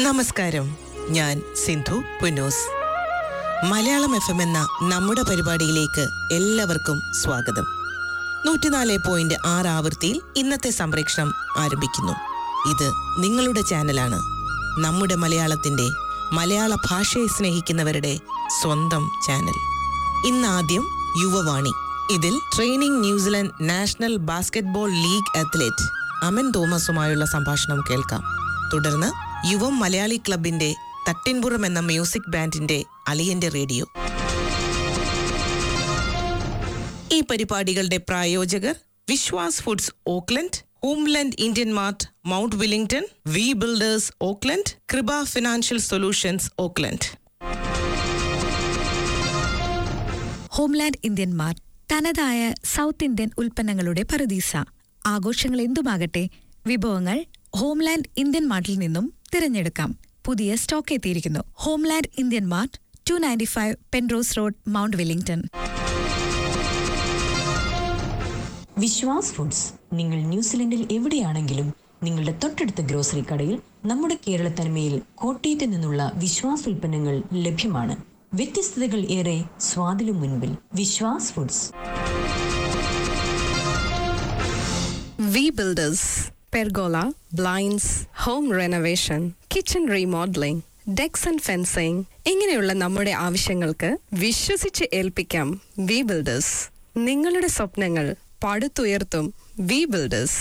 നമസ്കാരം ഞാൻ Sindhu Punnoose Malayalam F M എന്ന നമ്മുടെ പരിപാടിയിലേക്ക് എല്ലാവർക്കും സ്വാഗതം നൂറ്റിനാല് പോയിന്റ് ആറ് ആവൃത്തിയിൽ ഇന്നത്തെ സംപ്രേക്ഷണം ആരംഭിക്കുന്നു ഇത് നിങ്ങളുടെ ചാനലാണ് നമ്മുടെ മലയാളത്തിന്റെ മലയാള ഭാഷയെ സ്നേഹിക്കുന്നവരുടെ സ്വന്തം ചാനൽ ഇന്ന് ആദ്യം യുവവാണി ഇതിൽ training New Zealand national basketball league athlete Aman തോമസുമായുള്ള സംഭാഷണം കേൾക്കാം തുടർന്ന് യുവം മലയാളി ക്ലബിന്റെ തട്ടിൻപുറം എന്ന മ്യൂസിക് ബാൻഡിന്റെ അളിയന്റെ റേഡിയോ ഈ പരിപാടികളുടെ പ്രായോജകർ Vishwas foods Auckland Homeland Indian Mart Mount Wellington V builders Auckland Krupa financial solutions Auckland Homeland ഇന്ത്യന്മാർ തനതായ സൗത്ത് ഇന്ത്യൻ ഉൽപ്പന്നങ്ങളുടെ പറുദീസ ആഘോഷങ്ങൾ എന്തുമാകട്ടെ വിഭവങ്ങൾ ഹോംലാൻഡ് ഇന്ത്യൻ മാർട്ടിൽ നിന്നും തിരഞ്ഞെടുക്കാം പുതിയ സ്റ്റോക്ക് എത്തിയിരിക്കുന്നു Homeland Indian Mart two ninety five Penrose Road Mount Wellington Vishwas foods നിങ്ങൾ ന്യൂസിലൻഡിൽ എവിടെയാണെങ്കിലും നിങ്ങളുടെ തൊട്ടടുത്ത ഗ്രോസറി കടയിൽ നമ്മുടെ കേരള തനിമയിൽ കോട്ടയത്ത് നിന്നുള്ള വിശ്വാസ് ഉൽപ്പന്നങ്ങൾ ലഭ്യമാണ് വ്യത്യസ്തതകൾ ഏറെ സ്വാദിലും മുൻപിൽ Vishwas foods V builders pergola blinds home renovation kitchen remodelling decks and fencing ഇങ്ങനെയുള്ള നമ്മുടെ ആവശ്യങ്ങൾക്ക് വിശ്വസിച്ച് ഏൽപ്പിക്കാം വി ബിൽഡേഴ്സ് നിങ്ങളുടെ സ്വപ്നങ്ങൾ പടുത്തുയർത്തും വി ബിൽഡേഴ്സ്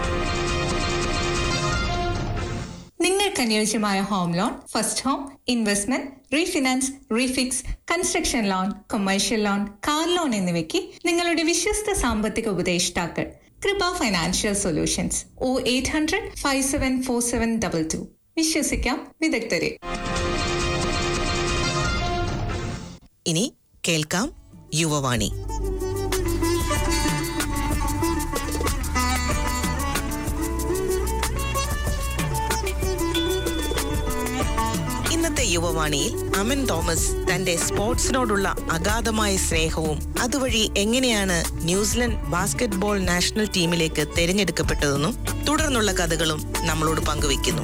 നിങ്ങൾക്ക് അനുയോജ്യമായ home loan first home investment refinance refix construction loan commercial loan car loan എന്നിവയ്ക്ക് നിങ്ങളുടെ വിശ്വസ്ത സാമ്പത്തിക ഉപദേഷ്ടാക്കൾ Krupa financial solutions O eight hundred five seven four seven double two വിശ്വസിക്കാം വിദഗ്ധരെ ഇനി കേൾക്കാം യുവവാണി ഇന്നത്തെ യുവവാണിയിൽ അമൻ തോമസ് തന്റെ സ്പോർട്സിനോടുള്ള അഗാധമായ സ്നേഹവും അതുവഴി എങ്ങനെയാണ് ന്യൂസിലൻഡ് ബാസ്കറ്റ്ബോൾ നാഷണൽ ടീമിലേക്ക് തിരഞ്ഞെടുക്കപ്പെട്ടതെന്നും തുടർന്നുള്ള കഥകളും നമ്മളോട് പങ്കുവെക്കുന്നു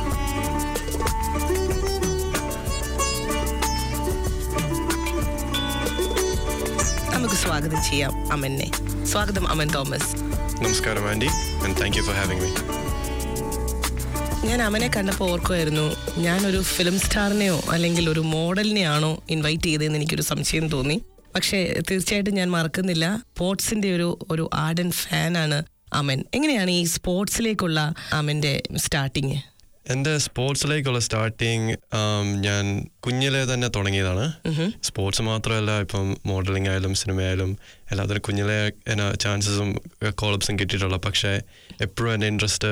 നമുക്ക് സ്വാഗതം ചെയ്യാം അമനെ സ്വാഗതം അമൻ തോമസ് നമസ്കാരം Andy and thank you for having me ഞാൻ അമനെ കണ്ടപ്പോൾ ഓർക്കുമായിരുന്നു ഞാനൊരു ഫിലിം സ്റ്റാറിനെയോ അല്ലെങ്കിൽ ഒരു മോഡലിനെയാണോ ഇൻവൈറ്റ് ചെയ്തതെന്ന് എനിക്കൊരു സംശയം തോന്നി പക്ഷേ തീർച്ചയായിട്ടും ഞാൻ മറക്കുന്നില്ല സ്പോർട്സിന്റെ ഒരു ഒരു ആർഡൻ ഫാനാണ് അമൻ എങ്ങനെയാണ് ഈ സ്പോർട്സിലേക്കുള്ള അമന്റെ സ്റ്റാർട്ടിങ് എൻ്റെ സ്പോർട്സിലേക്കുള്ള സ്റ്റാർട്ടിങ് ഞാൻ കുഞ്ഞിലെ തന്നെ തുടങ്ങിയതാണ് സ്പോർട്സ് മാത്രമല്ല ഇപ്പം മോഡലിംഗ് ആയാലും സിനിമയായാലും എല്ലാത്തിനും കുഞ്ഞിലെ എന്നാ ചാൻസസും കോളപ്സും കിട്ടിയിട്ടുള്ള പക്ഷേ എപ്പോഴും എൻ്റെ ഇൻട്രസ്റ്റ്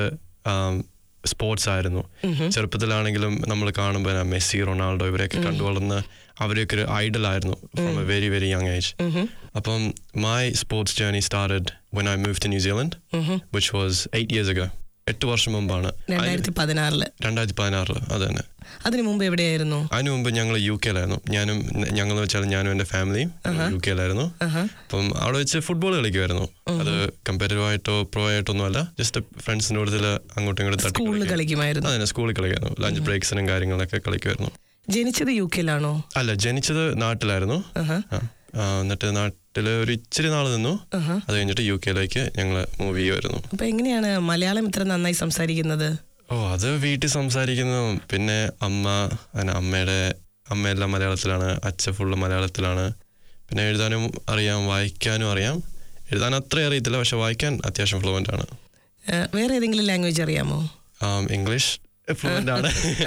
സ്പോർട്സ് ആയിരുന്നു ചെറുപ്പത്തിലാണെങ്കിലും നമ്മൾ കാണുമ്പോൾ മെസ്സി റൊണാൾഡോ ഇവരെയൊക്കെ കണ്ടു വളർന്ന് അവരെയൊക്കെ ഒരു ഐഡൽ ആയിരുന്നു from a very very young age അപ്പം my sports journey started when I move to New Zealand which was eight years ago എട്ട് വർഷം മുമ്പാണ് രണ്ടായിരത്തി പതിനാറില് രണ്ടായിരത്തി പതിനാറില് അത് തന്നെ അതിനു മുമ്പ് എവിടെയായിരുന്നു അതിനു മുമ്പ് ഞങ്ങൾ യു കെയിലായിരുന്നു ഞാനും ഞങ്ങൾ വെച്ചാൽ ഞാനും എൻ്റെ ഫാമിലിയും യു കെയിലായിരുന്നു അപ്പം അവിടെ വെച്ച് ഫുട്ബോൾ കളിക്കുമായിരുന്നു അത് കമ്പാരിറ്റീവ് ആയിട്ടോ പ്രോ ആയിട്ടോ ഒന്നും അല്ല ജസ്റ്റ് ഫ്രണ്ട്സിൻ്റെ കൂടുതൽ അങ്ങോട്ടും ഇങ്ങോട്ടും തട്ടി സ്കൂളിൽ കളിക്കും. കളിക്കുമായിരുന്നു അതന്നെ സ്കൂളിൽ കളിക്കായിരുന്നു ലഞ്ച് ബ്രേക്സിനും കാര്യങ്ങളൊക്കെ കളിക്കുമായിരുന്നു ജനിച്ചത് യു കെയിലാണോ അല്ല ജനിച്ചത് നാട്ടിലായിരുന്നു ആ. ആ, എന്നിട്ട് നാട്ടിൽ ഒരു ഇച്ചിരി നാൾ നിന്നു അത് കഴിഞ്ഞിട്ട് യു കെയിലേക്ക് ഞങ്ങൾ മൂവ് ചെയ്യുമായിരുന്നു അപ്പൊ എങ്ങനെയാണ് മലയാളം ഇത്ര നന്നായി സംസാരിക്കുന്നത് ഓ അത് വീട്ടിൽ സംസാരിക്കുന്നു പിന്നെ അമ്മ അങ്ങനെ അമ്മയുടെ അമ്മയെല്ലാം മലയാളത്തിലാണ് അച്ഛൻ ഫുള്ള് മലയാളത്തിലാണ് പിന്നെ എഴുതാനും അറിയാം വായിക്കാനും അറിയാം എഴുതാൻ അത്ര അറിയത്തില്ല പക്ഷെ വായിക്കാൻ അത്യാവശ്യം ഫ്ലുവൻ്റ് ആണ് ഏഹ്, വേറെ ഏതെങ്കിലും ലാംഗ്വേജ് അറിയാമോ ആം, ഇംഗ്ലീഷ് ഫ്ലുവൻ്റ് ആണ്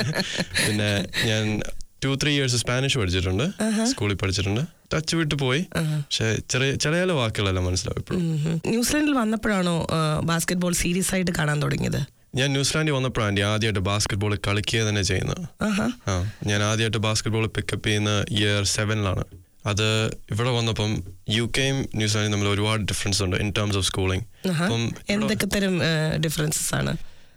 പിന്നെ ഞാൻ ടു ത്രീ ഇയേഴ്സ് സ്പാനിഷ് പഠിച്ചിട്ടുണ്ട് സ്കൂളിൽ പഠിച്ചിട്ടുണ്ട് ടച്ച് വിട്ട് പോയി പക്ഷെ ചെറിയ ചെറിയ ചില വാക്കുകളെല്ലാം മനസ്സിലാവും ഇപ്പോഴും ഉം. ന്യൂസിലൻഡിൽ വന്നപ്പോഴാണോ ബാസ്കറ്റ്ബോൾ സീരിയസ് ആയിട്ട് കാണാൻ തുടങ്ങിയത് ഞാൻ ന്യൂസിലാൻഡിൽ വന്നപ്പോഴാണ് ഞാൻ ആദ്യമായിട്ട് ബാസ്കറ്റ് ബോൾ കളിക്കുക തന്നെ ചെയ്യുന്നത് ആഹാ ആ ഞാൻ ആദ്യമായിട്ട് ബാസ്കറ്റ് ബോൾ പിക്കപ്പ് ചെയ്യുന്ന ഇയർ സെവനിലാണ് അത് ഇവിടെ വന്നപ്പം യു കെയും ന്യൂസിലാൻഡും തമ്മിൽ ഒരുപാട് ഡിഫറൻസ് ഉണ്ട് ഇൻ ടേംസ് ഓഫ് സ്കൂളിംഗ് ആഹാ. അപ്പം എന്തൊക്കെ തരം ഡിഫറൻസസ് ആണ്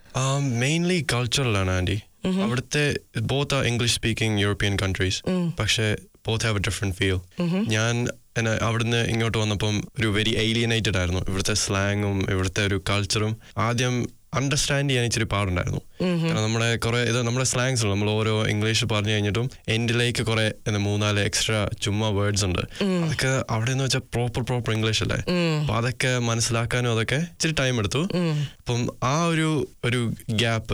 മെയിൻലി കൾച്ചറലാണ് ആൻഡി അവിടുത്തെ both are English speaking European countries പക്ഷേ both have a different feel ഞാൻ എന്നെ അവിടുന്ന് ഇങ്ങോട്ട് വന്നപ്പം ഒരു വെരി ഏലിയനേറ്റഡ് ആയിരുന്നു ഇവിടുത്തെ സ്ലാങ്ങും ഇവിടുത്തെ ഒരു കൾച്ചറും ആദ്യം അണ്ടർസ്റ്റാൻഡ് ചെയ്യാൻ ഇച്ചിരി പാടുണ്ടായിരുന്നു കാരണം നമ്മുടെ കുറെ ഇത് നമ്മുടെ സ്ലാങ്സ് ഉണ്ട് നമ്മൾ ഓരോ ഇംഗ്ലീഷ് പറഞ്ഞു കഴിഞ്ഞിട്ടും എൻഡിലേക്ക് കുറെ എന്താ മൂന്നാല് എക്സ്ട്രാ ചുമ്മാ വേർഡ്സ് ഉണ്ട് അതൊക്കെ അവിടെ എന്ന് വെച്ചാൽ പ്രോപ്പർ പ്രോപ്പർ ഇംഗ്ലീഷ് അല്ലേ അപ്പൊ അതൊക്കെ മനസ്സിലാക്കാനും അതൊക്കെ ഇച്ചിരി ടൈം എടുത്തു അപ്പം ആ ഒരു ഒരു ഗ്യാപ്പ്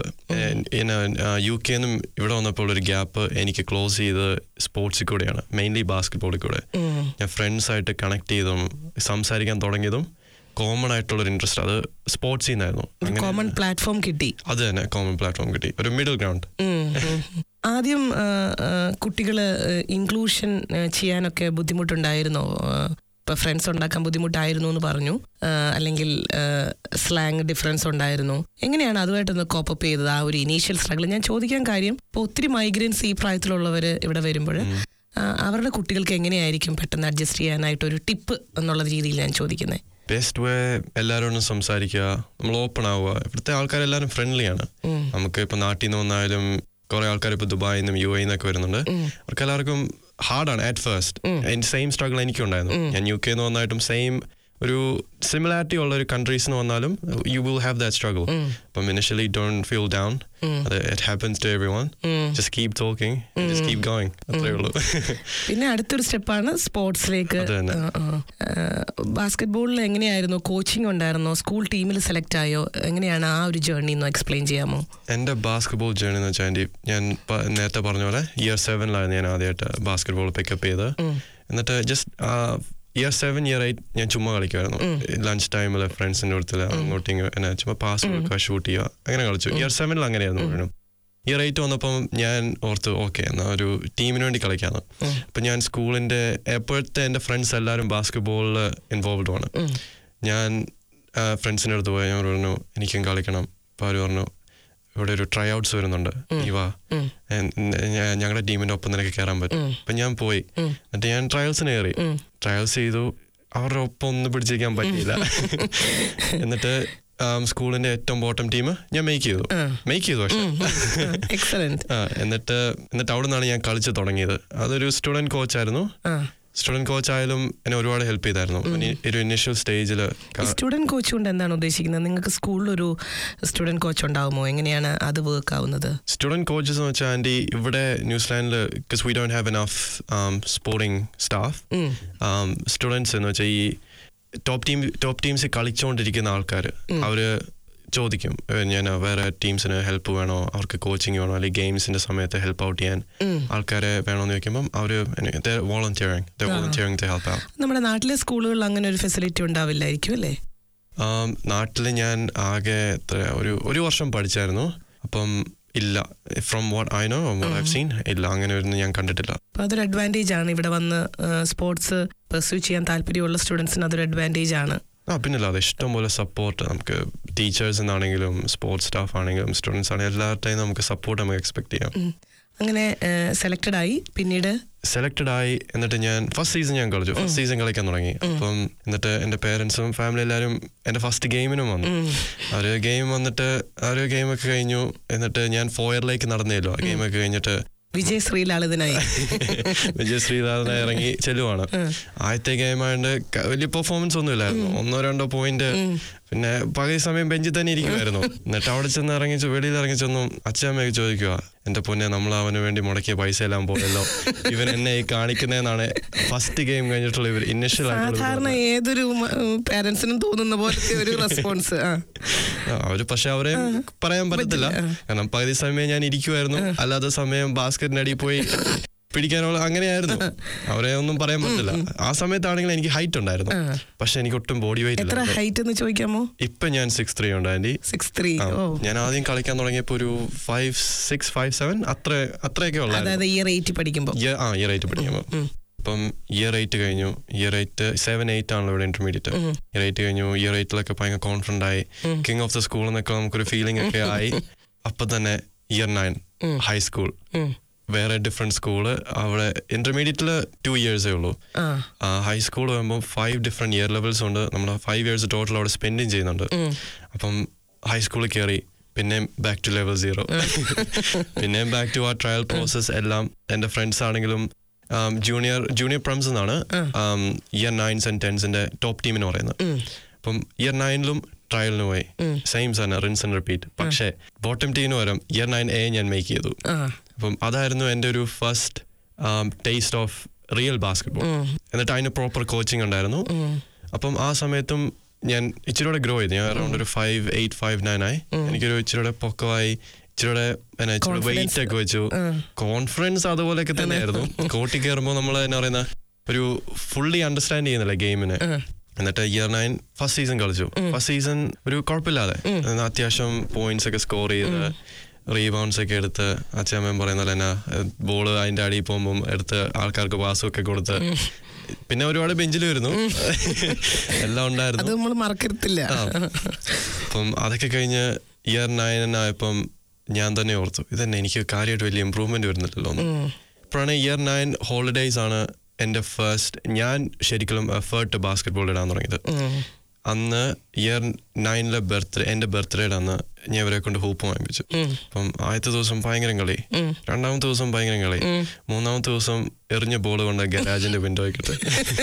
യു കെ നിന്നും ഇവിടെ വന്നപ്പോൾ ഒരു ഗ്യാപ്പ് എനിക്ക് ക്ലോസ് ചെയ്ത് സ്പോർട്സിൽ കൂടെയാണ് മെയിൻലി ബാസ്കറ്റ്ബോളിൽ കൂടെ ഞാൻ ഫ്രണ്ട്സ് ആയിട്ട് കണക്ട് ചെയ്തും സംസാരിക്കാൻ തുടങ്ങിയതും കോമൺ ആയിട്ടുള്ള ഒരു ഇൻട്രസ്റ്റ് അത് സ്പോർട്സിൽ നിന്നായിരുന്നു അങ്ങനെ കോമൺ പ്ലാറ്റ്ഫോം കിട്ടി അത് തന്നെ കോമൺ പ്ലാറ്റ്ഫോം കിട്ടി ഒരു മിഡിൽ ഗ്രൗണ്ട് ഉം, ഉം. ആദ്യം കുട്ടികൾ ഇൻക്ലൂഷൻ ചെയ്യാനൊക്കെ ബുദ്ധിമുട്ടുണ്ടായിരുന്നോ ആ, ഇപ്പൊ ഫ്രണ്ട്സ് ഉണ്ടാക്കാൻ ബുദ്ധിമുട്ടായിരുന്നു എന്ന് പറഞ്ഞു ആ, അല്ലെങ്കിൽ സ്ലാങ് ഡിഫറൻസ് ഉണ്ടായിരുന്നു എങ്ങനെയാണ് അതുമായിട്ടൊന്ന് കോപ്പപ്പ് ചെയ്തത് ആ ഒരു ഇനീഷ്യൽ സ്ട്രഗിൾ ഞാൻ ചോദിക്കാൻ കാര്യം ഇപ്പോൾ ഒത്തിരി മൈഗ്രൻസ് ഈ പ്രായത്തിലുള്ളവർ ഇവിടെ വരുമ്പോൾ അവരുടെ കുട്ടികൾക്ക് എങ്ങനെയായിരിക്കും പെട്ടെന്ന് അഡ്ജസ്റ്റ് ചെയ്യാനായിട്ട് ഒരു ടിപ്പ് എന്നുള്ള രീതിയിൽ ഞാൻ ചോദിക്കുന്നത് ബെസ്റ്റ് വേ എല്ലാവരോടും സംസാരിക്കുക നമ്മൾ ഓപ്പൺ ആവുക ഇവിടുത്തെ ആൾക്കാരെല്ലാവരും ഫ്രണ്ട്ലിയാണ് നമുക്ക് ഇപ്പൊ നാട്ടിൽ നിന്ന് വന്നാലും കുറെ ആൾക്കാർ ഇപ്പൊ ദുബായിൽ നിന്നും യു എയിൽ നിന്നൊക്കെ വരുന്നുണ്ട് അവർക്ക് എല്ലാവർക്കും ഹാർഡാണ് അറ്റ് ഫസ്റ്റ് സെയിം സ്ട്രഗിൾ എനിക്കും ഉണ്ടായിരുന്നു ഞാൻ യു കെ നിന്ന് വന്നായിട്ടും സെയിം ഒരു സിമിലാരിറ്റി ഉള്ള ഒരു കൺട്രീസ് എന്ന് വന്നാലും you will have that struggle അപ്പം ഇനിഷ്യലി ഡോണ്ട് ഫീൽ ഡൗൺ അത് it happens to everyone just keep talking just keep going അത്രേ ഉള്ളൂ പിന്നെ അടുത്തൊരു സ്റ്റെപ്പാണ് സ്പോർട്സിലേക്ക് അത് തന്നെ. ബാസ്കറ്റ്ബോളിൽ എങ്ങനെയായിരുന്നു കോച്ചിങ് ഉണ്ടായിരുന്നോ സ്കൂൾ ടീമിൽ സെലക്ട് ആയോ എങ്ങനെയാണ് ആ ഒരു ജേർണി ഒന്ന് എക്സ്പ്ലെയിൻ ചെയ്യാമോ എൻ്റെ ബാസ്കറ്റ്ബോൾ ജേണി എന്ന് വെച്ചാൽ എൻ്റെ ഞാൻ പ- നേരത്തെ പറഞ്ഞ പോലെ ഇയർ സെവനിലായിരുന്നു ഞാൻ ആദ്യമായിട്ട് ബാസ്കറ്റ്ബോൾ പിക്കപ്പ് ചെയ്ത് എന്നിട്ട് just year seven year eight ഞാൻ ചുമ്മാ കളിക്കുമായിരുന്നു ലഞ്ച് ടൈമിൽ ഫ്രണ്ട്സിൻ്റെ അടുത്തിൽ അങ്ങോട്ടും ഇങ്ങോട്ടും എന്നെ ചുമ്മാ പാസ് കൊടുക്കുക ഷൂട്ട് ചെയ്യുക അങ്ങനെ കളിച്ചു ഇയർ സെവനിൽ അങ്ങനെയായിരുന്നു മുഴുവനും ഇയർ എയ്റ്റ് വന്നപ്പം ഞാൻ ഓർത്ത് ഓക്കെ എന്നാ ഒരു ടീമിന് വേണ്ടി കളിക്കാന്ന് അപ്പം ഞാൻ സ്കൂളിൻ്റെ എപ്പോഴത്തെ എൻ്റെ ഫ്രണ്ട്സ് എല്ലാവരും ബാസ്കറ്റ്ബോളിൽ ഇൻവോൾവ് ആണ് ഞാൻ ഫ്രണ്ട്സിൻ്റെ അടുത്ത് പോയി ഞാൻ പറഞ്ഞു എനിക്കും കളിക്കണം അപ്പോൾ അവർ പറഞ്ഞു ഇവിടെ ഒരു ട്രൈ ഔട്ട്സ് വരുന്നുണ്ട് നീ വാ ഞങ്ങളുടെ ടീമിന്റെ ഒപ്പം നിനക്ക് കയറാൻ പറ്റും അപ്പൊ ഞാൻ പോയി എന്നിട്ട് ഞാൻ ട്രയൽസിന് കയറി ട്രയൽസ് ചെയ്തു അവരുടെ ഒപ്പം ഒന്നും പിടിച്ചിരിക്കാൻ പറ്റിയില്ല എന്നിട്ട് സ്കൂളിന്റെ ഏറ്റവും ബോട്ടം ടീം ഞാൻ മേക്ക് ചെയ്തു മേക്ക് ചെയ്തു പക്ഷെ എക്സലന്റ് ആ, എന്നിട്ട് എന്നിട്ട് അവിടെ നിന്നാണ് ഞാൻ കളിച്ച് തുടങ്ങിയത് അതൊരു സ്റ്റുഡന്റ് കോച്ചായിരുന്നു സ്റ്റുഡന്റ് കോച്ച് ആയാലും എന്നെ ഒരുപാട് ഹെൽപ്പ് ചെയ്തായിരുന്നു ഇനി ഒരു ഇനിഷ്യൽ സ്റ്റേജിൽ സ്റ്റുഡന്റ് കോച്ച് കൊണ്ട് എന്താണ് ഉദ്ദേശിക്കുന്നത് നിങ്ങൾക്ക് സ്കൂളിൽ ഒരു സ്റ്റുഡന്റ് കോച്ച് ഉണ്ടാവുമോ എങ്ങനെയാണ് അത് വർക്ക് ആവുന്നത് സ്റ്റുഡൻറ് കോച്ചസ് എന്ന് വെച്ചാൽ ആൻറ്റി ഇവിടെ ന്യൂസിലാൻഡിൽ because we don't have enough sporting staff students എന്ന് വെച്ചാൽ ഈ ടോപ്പ് ടീം ടോപ്പ് ടീംസ് കളിച്ചുകൊണ്ടിരിക്കുന്ന ആൾക്കാർ അവര് ചോദിക്കും "ഏ, ഞാൻ വേറെ ടീംസിന് ഹെൽപ്പ് വേണോ അവർക്ക് കോച്ചിങ് വേണോ അല്ലെങ്കിൽ ഗെയിംസിന്റെ സമയത്ത് ഹെൽപ്പ് ഔട്ട് ചെയ്യാൻ ആൾക്കാരെ വേണോന്ന് ചോദിക്കുമ്പം അവര് volunteering volunteering to help out നമ്മുടെ നാട്ടിലെ സ്കൂളുകളിൽ അങ്ങനെ ഒരു ഫെസിലിറ്റി ഉണ്ടാവില്ലായിരിക്കും അല്ലേ നാട്ടിൽ ഞാൻ ആകെ എത്ര ഒരു ഒരു വർഷം പഠിച്ചായിരുന്നു അപ്പം ഇല്ല from what I know I seen ഇല്ല അങ്ങനെ ഒന്നും ഞാൻ കണ്ടിട്ടില്ല അപ്പൊ അതൊരു അഡ്വാൻറ്റേജ് ആണ് ഇവിടെ വന്ന് സ്പോർട്സ് പെർസ്യൂ ചെയ്യാൻ താല്പര്യമുള്ള സ്റ്റുഡൻസിന് അതൊരു അഡ്വാൻറ്റേജ് ആണ് ആ പിന്നില്ലാതെ ഇഷ്ടംപോലെ സപ്പോർട്ട് നമുക്ക് ടീച്ചേഴ്സ് എന്നാണെങ്കിലും സ്പോർട്സ് സ്റ്റാഫ് ആണെങ്കിലും സ്റ്റുഡൻസ് ആണെങ്കിലും എല്ലാവരുടെയും നമുക്ക് സപ്പോർട്ട് നമുക്ക് എക്സ്പെക്ട് ചെയ്യാം ഉം. അങ്ങനെ സെലക്റ്റഡ് ആയി പിന്നീട് സെലക്റ്റഡ് ആയി എന്നിട്ട് ഞാൻ ഫസ്റ്റ് സീസൺ ഞാൻ കളിച്ചു ഫസ്റ്റ് സീസൺ കളിക്കാൻ തുടങ്ങി അപ്പം എന്നിട്ട് എൻ്റെ പേരൻസും ഫാമിലി എല്ലാവരും എൻ്റെ ഫസ്റ്റ് ഗെയിമിനും വന്നു ഒരു ഗെയിം വന്നിട്ട് ആ ഒരു ഗെയിമൊക്കെ കഴിഞ്ഞു എന്നിട്ട് ഞാൻ ഫോയറിലേക്ക് നടന്നേലോ ആ ഗെയിമൊക്കെ കഴിഞ്ഞിട്ട് വിജയ് ശ്രീലാളിതനായി വിജയ് ശ്രീനാഥനെ ഇറങ്ങി ചെല്ലുവാണ് ആദ്യത്തെ ഗെയിം ആയതുകൊണ്ട് ക- വലിയ പെർഫോമൻസ് ഒന്നും ഇല്ലായിരുന്നു ഒന്നോ രണ്ടോ പോയിന്റ് പിന്നെ പകുതി സമയം ബെഞ്ചിൽ തന്നെ ഇരിക്കുമായിരുന്നു എന്നിട്ട് അവിടെ ചെന്ന് ഇറങ്ങി ചെ- വെളിയിൽ ഇറങ്ങി ചെന്നും അച്ഛമ്മയൊക്കെ ചോദിക്കുക എന്റെ പൊന്നെ നമ്മൾ അവന് വേണ്ടി മുടക്കിയ പൈസ എല്ലാം പോയല്ലോ ഇവൻ എന്നെ ഈ കാണിക്കുന്നതെന്നാണ് ഫസ്റ്റ് ഗെയിം കഴിഞ്ഞിട്ടുള്ള ഇവർ ഇനിഷ്യൽ സാധാരണ ഏതൊരു പാരന്റ്സിനും തോന്നുന്ന പോലത്തെ ഒരു റെസ്പോൺസ് ആ അവര് പക്ഷെ അവരെ പറയാൻ പറ്റത്തില്ല കാരണം പകുതി സമയം ഞാൻ ഇരിക്കുമായിരുന്നു അല്ലാത്ത സമയം ബാസ്കറ്റിനടിയിൽ പോയി പിടിക്കാനുള്ള അങ്ങനെയായിരുന്നു അവരെ ഒന്നും പറയാൻ പറ്റില്ല ആ സമയത്താണെങ്കിൽ എനിക്ക് ഹൈറ്റ് ഉണ്ടായിരുന്നു പക്ഷെ എനിക്ക് ഒട്ടും ബോഡി വെയിറ്റ് എത്ര ഇല്ല ഹൈറ്റ് എന്ന് ചോദിക്കാമോ ഇപ്പൊ ഞാൻ സിക്സ് ത്രീ ഉണ്ട് ആന്റി സിക്സ് ത്രീ ആ, ഓ ഞാൻ ആദ്യം കളിക്കാൻ തുടങ്ങിയപ്പോ ഒരു ഫൈവ് സിക്സ് ഫൈവ് സെവൻ അത്ര അത്രയൊക്കെ ഉള്ളായിരുന്നു അതായത് ഇയർ എയ്റ്റ് പഠിക്കുമ്പോൾ Year- ആ ഇയർ എയ്റ്റ് പഠിക്കുമ്പോൾ അപ്പം ഇയർ എയ്റ്റ് കഴിഞ്ഞു ഇയർ എയ്റ്റ് സെവൻ എയ്റ്റ് ആണല്ലോ ഇവിടെ ഇന്റർമീഡിയറ്റ് ഇയർ എയ്റ്റ് കഴിഞ്ഞു ഇയർ എയ്റ്റിലൊക്കെ ഭയങ്കര കോൺഫിഡന്റ് ആയി കിങ് ഓഫ് ദ സ്കൂൾ എന്നൊക്കെ നമുക്കൊരു ഫീലിംഗ് ഒക്കെ ആയി അപ്പൊ തന്നെ ഇയർ നയൻ ഹൈസ്കൂൾ വേറെ ഡിഫറെന്റ് സ്കൂള് അവിടെ ഇന്റർമീഡിയറ്റിൽ ടു ഇയേഴ്സേ ഉള്ളൂ ആ ഹൈസ്കൂൾ വരുമ്പോൾ ഫൈവ് ഡിഫറെന്റ് ഇയർ ലെവൽസ് ഉണ്ട് നമ്മൾ ഫൈവ് ഇയേഴ്സ് ടോട്ടൽ അവിടെ സ്പെൻഡിങ് ചെയ്യുന്നുണ്ട് അപ്പം ഹൈസ്കൂളിൽ കയറി പിന്നെയും ബാക്ക് ടു ലെവൽ സീറോ പിന്നെയും ബാക്ക് ടു ആ ട്രയൽ പ്രോസസ് എല്ലാം എൻ്റെ ഫ്രണ്ട്സ് ആണെങ്കിലും ജൂനിയർ ജൂനിയർ പ്രംസ് എന്നാണ് ഇയർ നയൻസ് ആൻഡ് ടെൻസിന്റെ ടോപ്പ് ടീമിന് പറയുന്നത് അപ്പം ഇയർ നയനിലും ട്രയലിന് പോയി സെയിം തന്നെ റിൻസ് ആൻഡ് റിപ്പീറ്റ് പക്ഷേ ബോട്ടം ടീമിന് പകരം ഇയർ നയൻ എ ഞാൻ മേക്ക് ചെയ്തു ആ അപ്പം അതായിരുന്നു എൻ്റെ ഒരു first taste of real basketball എന്നിട്ട് അതിന് പ്രോപ്പർ കോച്ചിങ് ഉണ്ടായിരുന്നു അപ്പം ആ സമയത്തും ഞാൻ ഇച്ചിരൂടെ ഗ്രോ ചെയ്തു ഞാൻ അറൗണ്ട് ഒരു ഫൈവ് എയ്റ്റ് ഫൈവ് നയൻ ആയി എനിക്കൊരു ഇച്ചിരൂടെ പൊക്കമായി ഇച്ചിരൂടെ എന്നാ ഇച്ചിരി വെയിറ്റ് ഒക്കെ വെച്ചു കോൺഫിഡൻസ് അതുപോലെയൊക്കെ തന്നെയായിരുന്നു കോട്ടി കയറുമ്പോൾ നമ്മൾ എന്നാ പറയുന്ന ഒരു ഫുള്ളി അണ്ടർസ്റ്റാൻഡ് ചെയ്യുന്നില്ല ഗെയിമിനെ എന്നിട്ട് ഇയർ നയൻ ഫസ്റ്റ് സീസൺ കളിച്ചു ഫസ്റ്റ് സീസൺ ഒരു കുഴപ്പമില്ലാതെ അത്യാവശ്യം പോയിന്റ്സ് ഒക്കെ സ്കോർ ചെയ്ത് റീബൗണ്ട്സ് ഒക്കെ എടുത്ത് അച്ഛമ്മയും പറയുന്ന പോലെ തന്നെ ബോള് അതിന്റെ അടിയിൽ പോകുമ്പോൾ എടുത്ത് ആൾക്കാർക്ക് പാസും ഒക്കെ കൊടുത്ത് പിന്നെ ഒരുപാട് ബെഞ്ചിൽ വരുന്നു എല്ലാം അത് ഉണ്ടായിരുന്നു നമ്മൾ മറക്കരുത്തില്ല ആ. അപ്പം അതൊക്കെ കഴിഞ്ഞ് ഇയർ നയനായപ്പം ഞാൻ തന്നെ ഓർത്തു ഇതന്നെ എനിക്ക് കാര്യമായിട്ട് വലിയ ഇമ്പ്രൂവ്മെന്റ് വരുന്നില്ലല്ലോ എന്ന്. അപ്പോഴാണ് ഇയർ നയൻ ഹോളിഡേയ്സ് ആണ് എൻ്റെ ഫസ്റ്റ് ഞാൻ ശരിക്കും എഫേർട്ട് ബാസ്കറ്റ്ബോൾ ഇടാൻ തുടങ്ങിയത് അന്ന് ഇയർ നയനിലെ ബർത്ത്ഡേ എൻ്റെ ബർത്ത്ഡേയുടെ അന്ന് ഞാൻ ഇവരെ കൊണ്ട് ഹൂപ്പ് വാങ്ങിപ്പിച്ചു അപ്പം ആദ്യത്തെ ദിവസം ഭയങ്കര കളി രണ്ടാമത്തെ ദിവസം ഭയങ്കര കളി മൂന്നാമത്തെ ദിവസം എറിഞ്ഞ ബോൾ കൊണ്ട് ഗരാജിന്റെ വിൻഡോയ്ക്കിട്ട്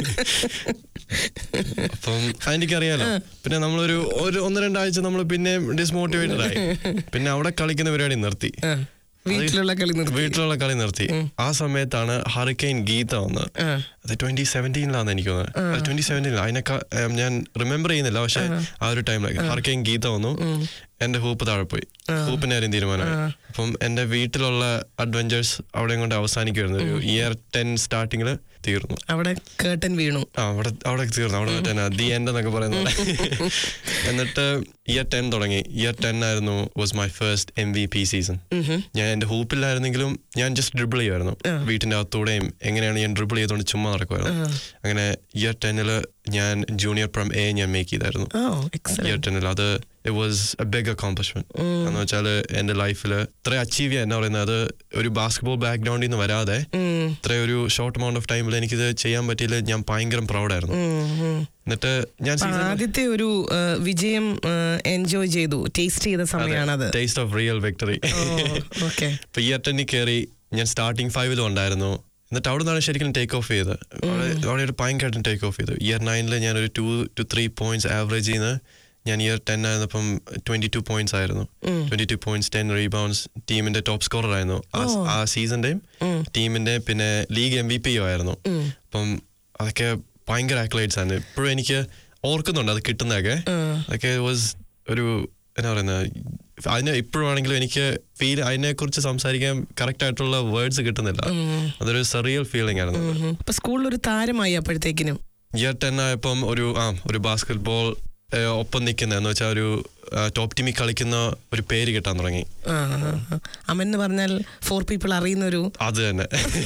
അപ്പം അതെനിക്കറിയാലോ പിന്നെ നമ്മളൊരു ഒരു ഒന്ന് രണ്ടാഴ്ച നമ്മൾ പിന്നെ ഡിസ്മോട്ടിവേറ്റഡ് ആയി പിന്നെ അവിടെ കളിക്കുന്ന പരിപാടി നിർത്തി വീട്ടിലുള്ള കളി നിർത്തി വീട്ടിലുള്ള കളി നിർത്തി ആ സമയത്താണ് ഹറിക്കെയിൻ ഗീത വന്നത് അത് ട്വന്റി സെവൻറ്റീനിലാണ് എനിക്ക് തോന്നുന്നത് ട്വന്റി സെവൻറ്റീനിൽ അതിനൊക്കെ ഏം, ഞാൻ റിമെമ്പർ ചെയ്യുന്നില്ല പക്ഷെ ആ ഒരു ടൈമിലേക്ക് ഹറിക്കെയിൻ ഗീത വന്നു എന്റെ ഹൂപ്പ് താഴെ പോയി ഹൂപ്പിന്റെ കാര്യം തീരുമാനമായി അപ്പം എന്റെ വീട്ടിലുള്ള അഡ്വഞ്ചേഴ്സ് അവിടെ കൊണ്ട് അവസാനിക്കുമായിരുന്നു ഒരു ഇയർ ടെൻ സ്റ്റാർട്ടിങ്ങിൽ തീർന്നു അവിടെ കേട്ടൻ വീണു ആ അവിടെ അവിടെ തീർന്നു അവിടെ തന്നെ ദി എൻഡ് എന്നൊക്കെ പറയുന്നത് എന്നിട്ട് ഇയർ ടെൻ തുടങ്ങി ഇയർ ടെൻ ആയിരുന്നു was my first M V P season ഞാൻ എന്റെ ഹൂപ്പിലായിരുന്നെങ്കിലും ഞാൻ ജസ്റ്റ് ഡ്രിബിൾ ചെയ്യുമായിരുന്നു വീട്ടിന്റെ അകത്തൂടെയും എങ്ങനെയാണ് ഞാൻ ഡ്രിബിൾ ചെയ്തുകൊണ്ട് ചുമ്മാ നടക്കുമായിരുന്നു അങ്ങനെ ഇയർ ടെന്നില് ഞാൻ ജൂനിയർ ഫ്രം എ ഞാൻ മേക്ക് ചെയ്തായിരുന്നു ഓ ഇയർ എക്സലന്റ് ടെന്നിൽ അത് it was a big accomplishment എന്ന് വെച്ചാൽ എന്റെ ലൈഫിൽ ഇത്ര അച്ചീവ് ചെയ്യാൻ എന്നാ പറയുന്നത് അത് ഒരു ബാസ്കറ്റ്ബോൾ ബാക്ക്ഗ്രൗണ്ടിൽ നിന്ന് വരാതെ ഇത്ര ഒരു ഷോർട്ട് എമൗണ്ട് ഓഫ് ടൈമിൽ എനിക്കിത് ചെയ്യാൻ പറ്റിയില്ല ഞാൻ ഭയങ്കര പ്രൗഡായിരുന്നു എന്നിട്ട് ഞാൻ ആദ്യത്തെ ഒരു ആ, വിജയം എൻജോയ് ചെയ്തു ടേസ്റ്റ് ചെയ്ത സമയമാണത് taste of real victory okay ഇപ്പൊ ഇയർ ടെന്നിൽ കയറി ഞാൻ സ്റ്റാർട്ടിങ് ഫൈവിലും ഉണ്ടായിരുന്നു എന്നിട്ട് അവിടെ നിന്നാണ് ശരിക്കും ടേക്ക് ഓഫ് ചെയ്തത് അവിടെ അവിടെ ഒരു ഭയങ്കരമായിട്ടും ടേക്ക് ഓഫ് ചെയ്തു ഇയർ നയനിൽ ഞാൻ ഒരു two two three points average ചെയ്യുന്ന ഞാൻ ഇയർ ടെൻ ആയിരുന്നപ്പം ട്വന്റി ടു പോയിന്റ്സ് ആയിരുന്നു twenty two points ten rebounds ടീമിന്റെ ടോപ്പ് സ്കോറർ ആയിരുന്നു ആ- ആ സീസണിന്റെയും ടീമിന്റെ പിന്നെ ലീഗ് എം വി പി ആയിരുന്നു അപ്പം അതൊക്കെ ഭയങ്കര ആക്ലൈറ്റ്സ് ആണ് ഇപ്പോഴും എനിക്ക് ഓർക്കുന്നുണ്ട് അത് കിട്ടുന്നതൊക്കെ അതൊക്കെ വാസ് ഒരു എന്നാ പറയുന്നത് അതിന് ഇപ്പോഴാണെങ്കിലും എനിക്ക് ഫീൽ അതിനെ കുറിച്ച് സംസാരിക്കാൻ കറക്റ്റ് ആയിട്ടുള്ള വേർഡ്സ് കിട്ടുന്നില്ല അതൊരു സെറിയൽ ഫീലിംഗ് ആയിരുന്നു അപ്പൊ സ്കൂളിൽ ഒരു താരമായി അപ്പോഴത്തേക്കിനും ഇയർ ടെൻ ആയപ്പം ഒരു ആ ഒരു ബാസ്കറ്റ് ബോൾ ഒപ്പം നിൽക്കുന്ന എന്ന് വെച്ചാൽ ഒരു ടോപ്പ് ടീമിൽ കളിക്കുന്ന ഒരു പേര് കിട്ടാൻ തുടങ്ങി ആ, ആ, ആ. അമൻ എന്ന് പറഞ്ഞാൽ ഫോർ പീപ്പിൾ അറിയുന്ന ഒരു അത് തന്നെ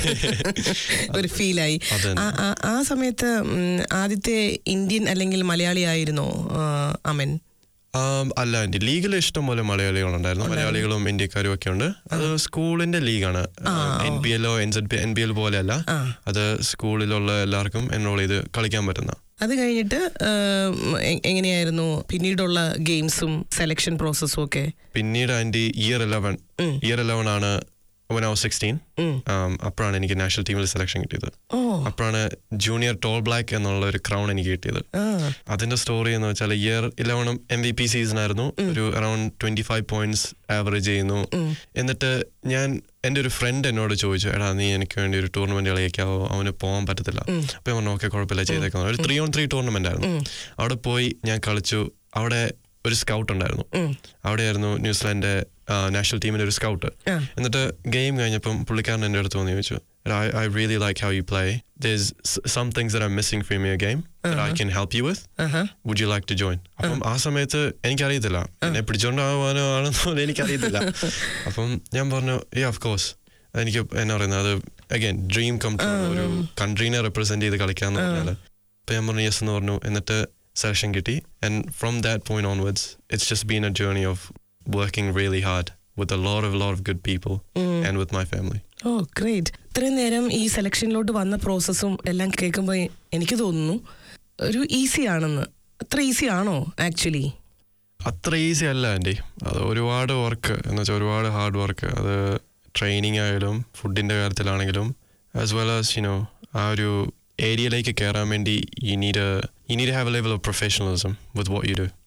ഒരു ഫീലായി അത് തന്നെ. ആ- ആ- ആ സമയത്ത് ഉം, ആദ്യത്തെ ഇന്ത്യൻ അല്ലെങ്കിൽ മലയാളി ആയിരുന്നോ ആ, അമൻ ആം, അല്ല എൻ്റെ ലീഗിൽ ഇഷ്ടം പോലെ മലയാളികളുണ്ടായിരുന്നു മലയാളികളും ഇന്ത്യക്കാരും ഒക്കെ ഉണ്ട് അത് സ്കൂളിന്റെ ലീഗാണ് എൻ പി എല്ലോ N Z P N P L പോലെയല്ല അത് സ്കൂളിലുള്ള എല്ലാവർക്കും എൻറോൾ ചെയ്ത് കളിക്കാൻ പറ്റുന്ന അത് കഴിഞ്ഞിട്ട് ആ, എ- എങ്ങനെയായിരുന്നു പിന്നീടുള്ള ഗെയിംസും സെലക്ഷൻ പ്രോസസ്സും ഒക്കെ പിന്നീട് അതിന്റെ ഇയർ ഇലവൻ ഇയർ ഇലവൻ ആണ് when I was 16 അപ്പോഴാണ് എനിക്ക് നാഷണൽ ടീമിൽ സെലക്ഷൻ കിട്ടിയത് ഓ അപ്പോഴാണ് ജൂനിയർ ടോൾ ബ്ലാക്ക് എന്നുള്ള ഒരു ക്രൗൺ എനിക്ക് കിട്ടിയത് ആ അതിന്റെ സ്റ്റോറി എന്ന് വെച്ചാൽ ഇയർ ഇലവനും എം വി പി സീസൺ ആയിരുന്നു ഒരു around twenty five points average ചെയ്യുന്നു എന്നിട്ട് ഞാൻ എൻ്റെ ഒരു ഫ്രണ്ട് എന്നോട് ചോദിച്ചു എടാ നീ എനിക്ക് വേണ്ടി ഒരു ടൂർണമെന്റ് കളിക്കാവോ അവന് പോകാൻ പറ്റത്തില്ല അപ്പൊ ഞാൻ പറഞ്ഞു ഓക്കെ കുഴപ്പമില്ല ചെയ്തേക്കാം ഒരു ത്രീ ഓൺ ത്രീ ടൂർണമെന്റ് ആയിരുന്നു അവിടെ പോയി ഞാൻ കളിച്ചു അവിടെ ഒരു സ്കൗട്ട് ഉണ്ടായിരുന്നു അവിടെയായിരുന്നു ന്യൂസിലാൻഡിന്റെ നാഷണൽ ടീമിന്റെ ഒരു സ്കൗട്ട് എന്നിട്ട് ഗെയിം കഴിഞ്ഞപ്പം പുള്ളിക്കാരൻ എൻ്റെ അടുത്ത് വന്ന് ചോദിച്ചു I, I really like how you play. There's s- some things that I'm missing from your game that I can help you with. Would you like to join? അപ്പം ആ സമയത്ത് എനിക്കറിയത്തില്ല എന്നെ പിടിച്ചോണ്ടാവാനോ ആണെന്നോ എനിക്കറിയത്തില്ല അപ്പം ഞാൻ പറഞ്ഞു ഏ ഓഫ് കോഴ്സ് എനിക്ക് എന്നാ പറയുന്നത് അത് അഗൈൻ ഡ്രീം കം ട്രൂ ഒരു കൺട്രീനെ റെപ്രസെന്റ് ചെയ്ത് കളിക്കാന്ന് പറഞ്ഞാൽ അപ്പൊ ഞാൻ പറഞ്ഞു യെസ് എന്ന് പറഞ്ഞു എന്നിട്ട് സെലക്ഷൻ കിട്ടി and from that point onwards it's just been a journey of working really hard with a lot of lot of good people and with my family ഓ ഗ്രേറ്റ് ഇത്രയും നേരം ഈ സെലക്ഷനിലോട്ട് വന്ന പ്രോസസ്സും എല്ലാം കേൾക്കുമ്പോൾ എനിക്ക് തോന്നുന്നു ഒരു ഈസി ആണെന്ന് അത്ര ഈസി ആണോ ആക്ച്വലി അത്ര ഈസി അല്ല ആൻറ്റി അത് ഒരുപാട് വർക്ക് എന്ന് വെച്ചാൽ ഒരുപാട് ഹാർഡ് വർക്ക് അത് ട്രെയിനിങ് ആയാലും ഫുഡിൻ്റെ കാര്യത്തിലാണെങ്കിലും ആസ് വെൽ ആസ് യുനോ ആ ഒരു ഏരിയയിലേക്ക് കയറാൻ വേണ്ടി you need you need have a level of professionalism with what you do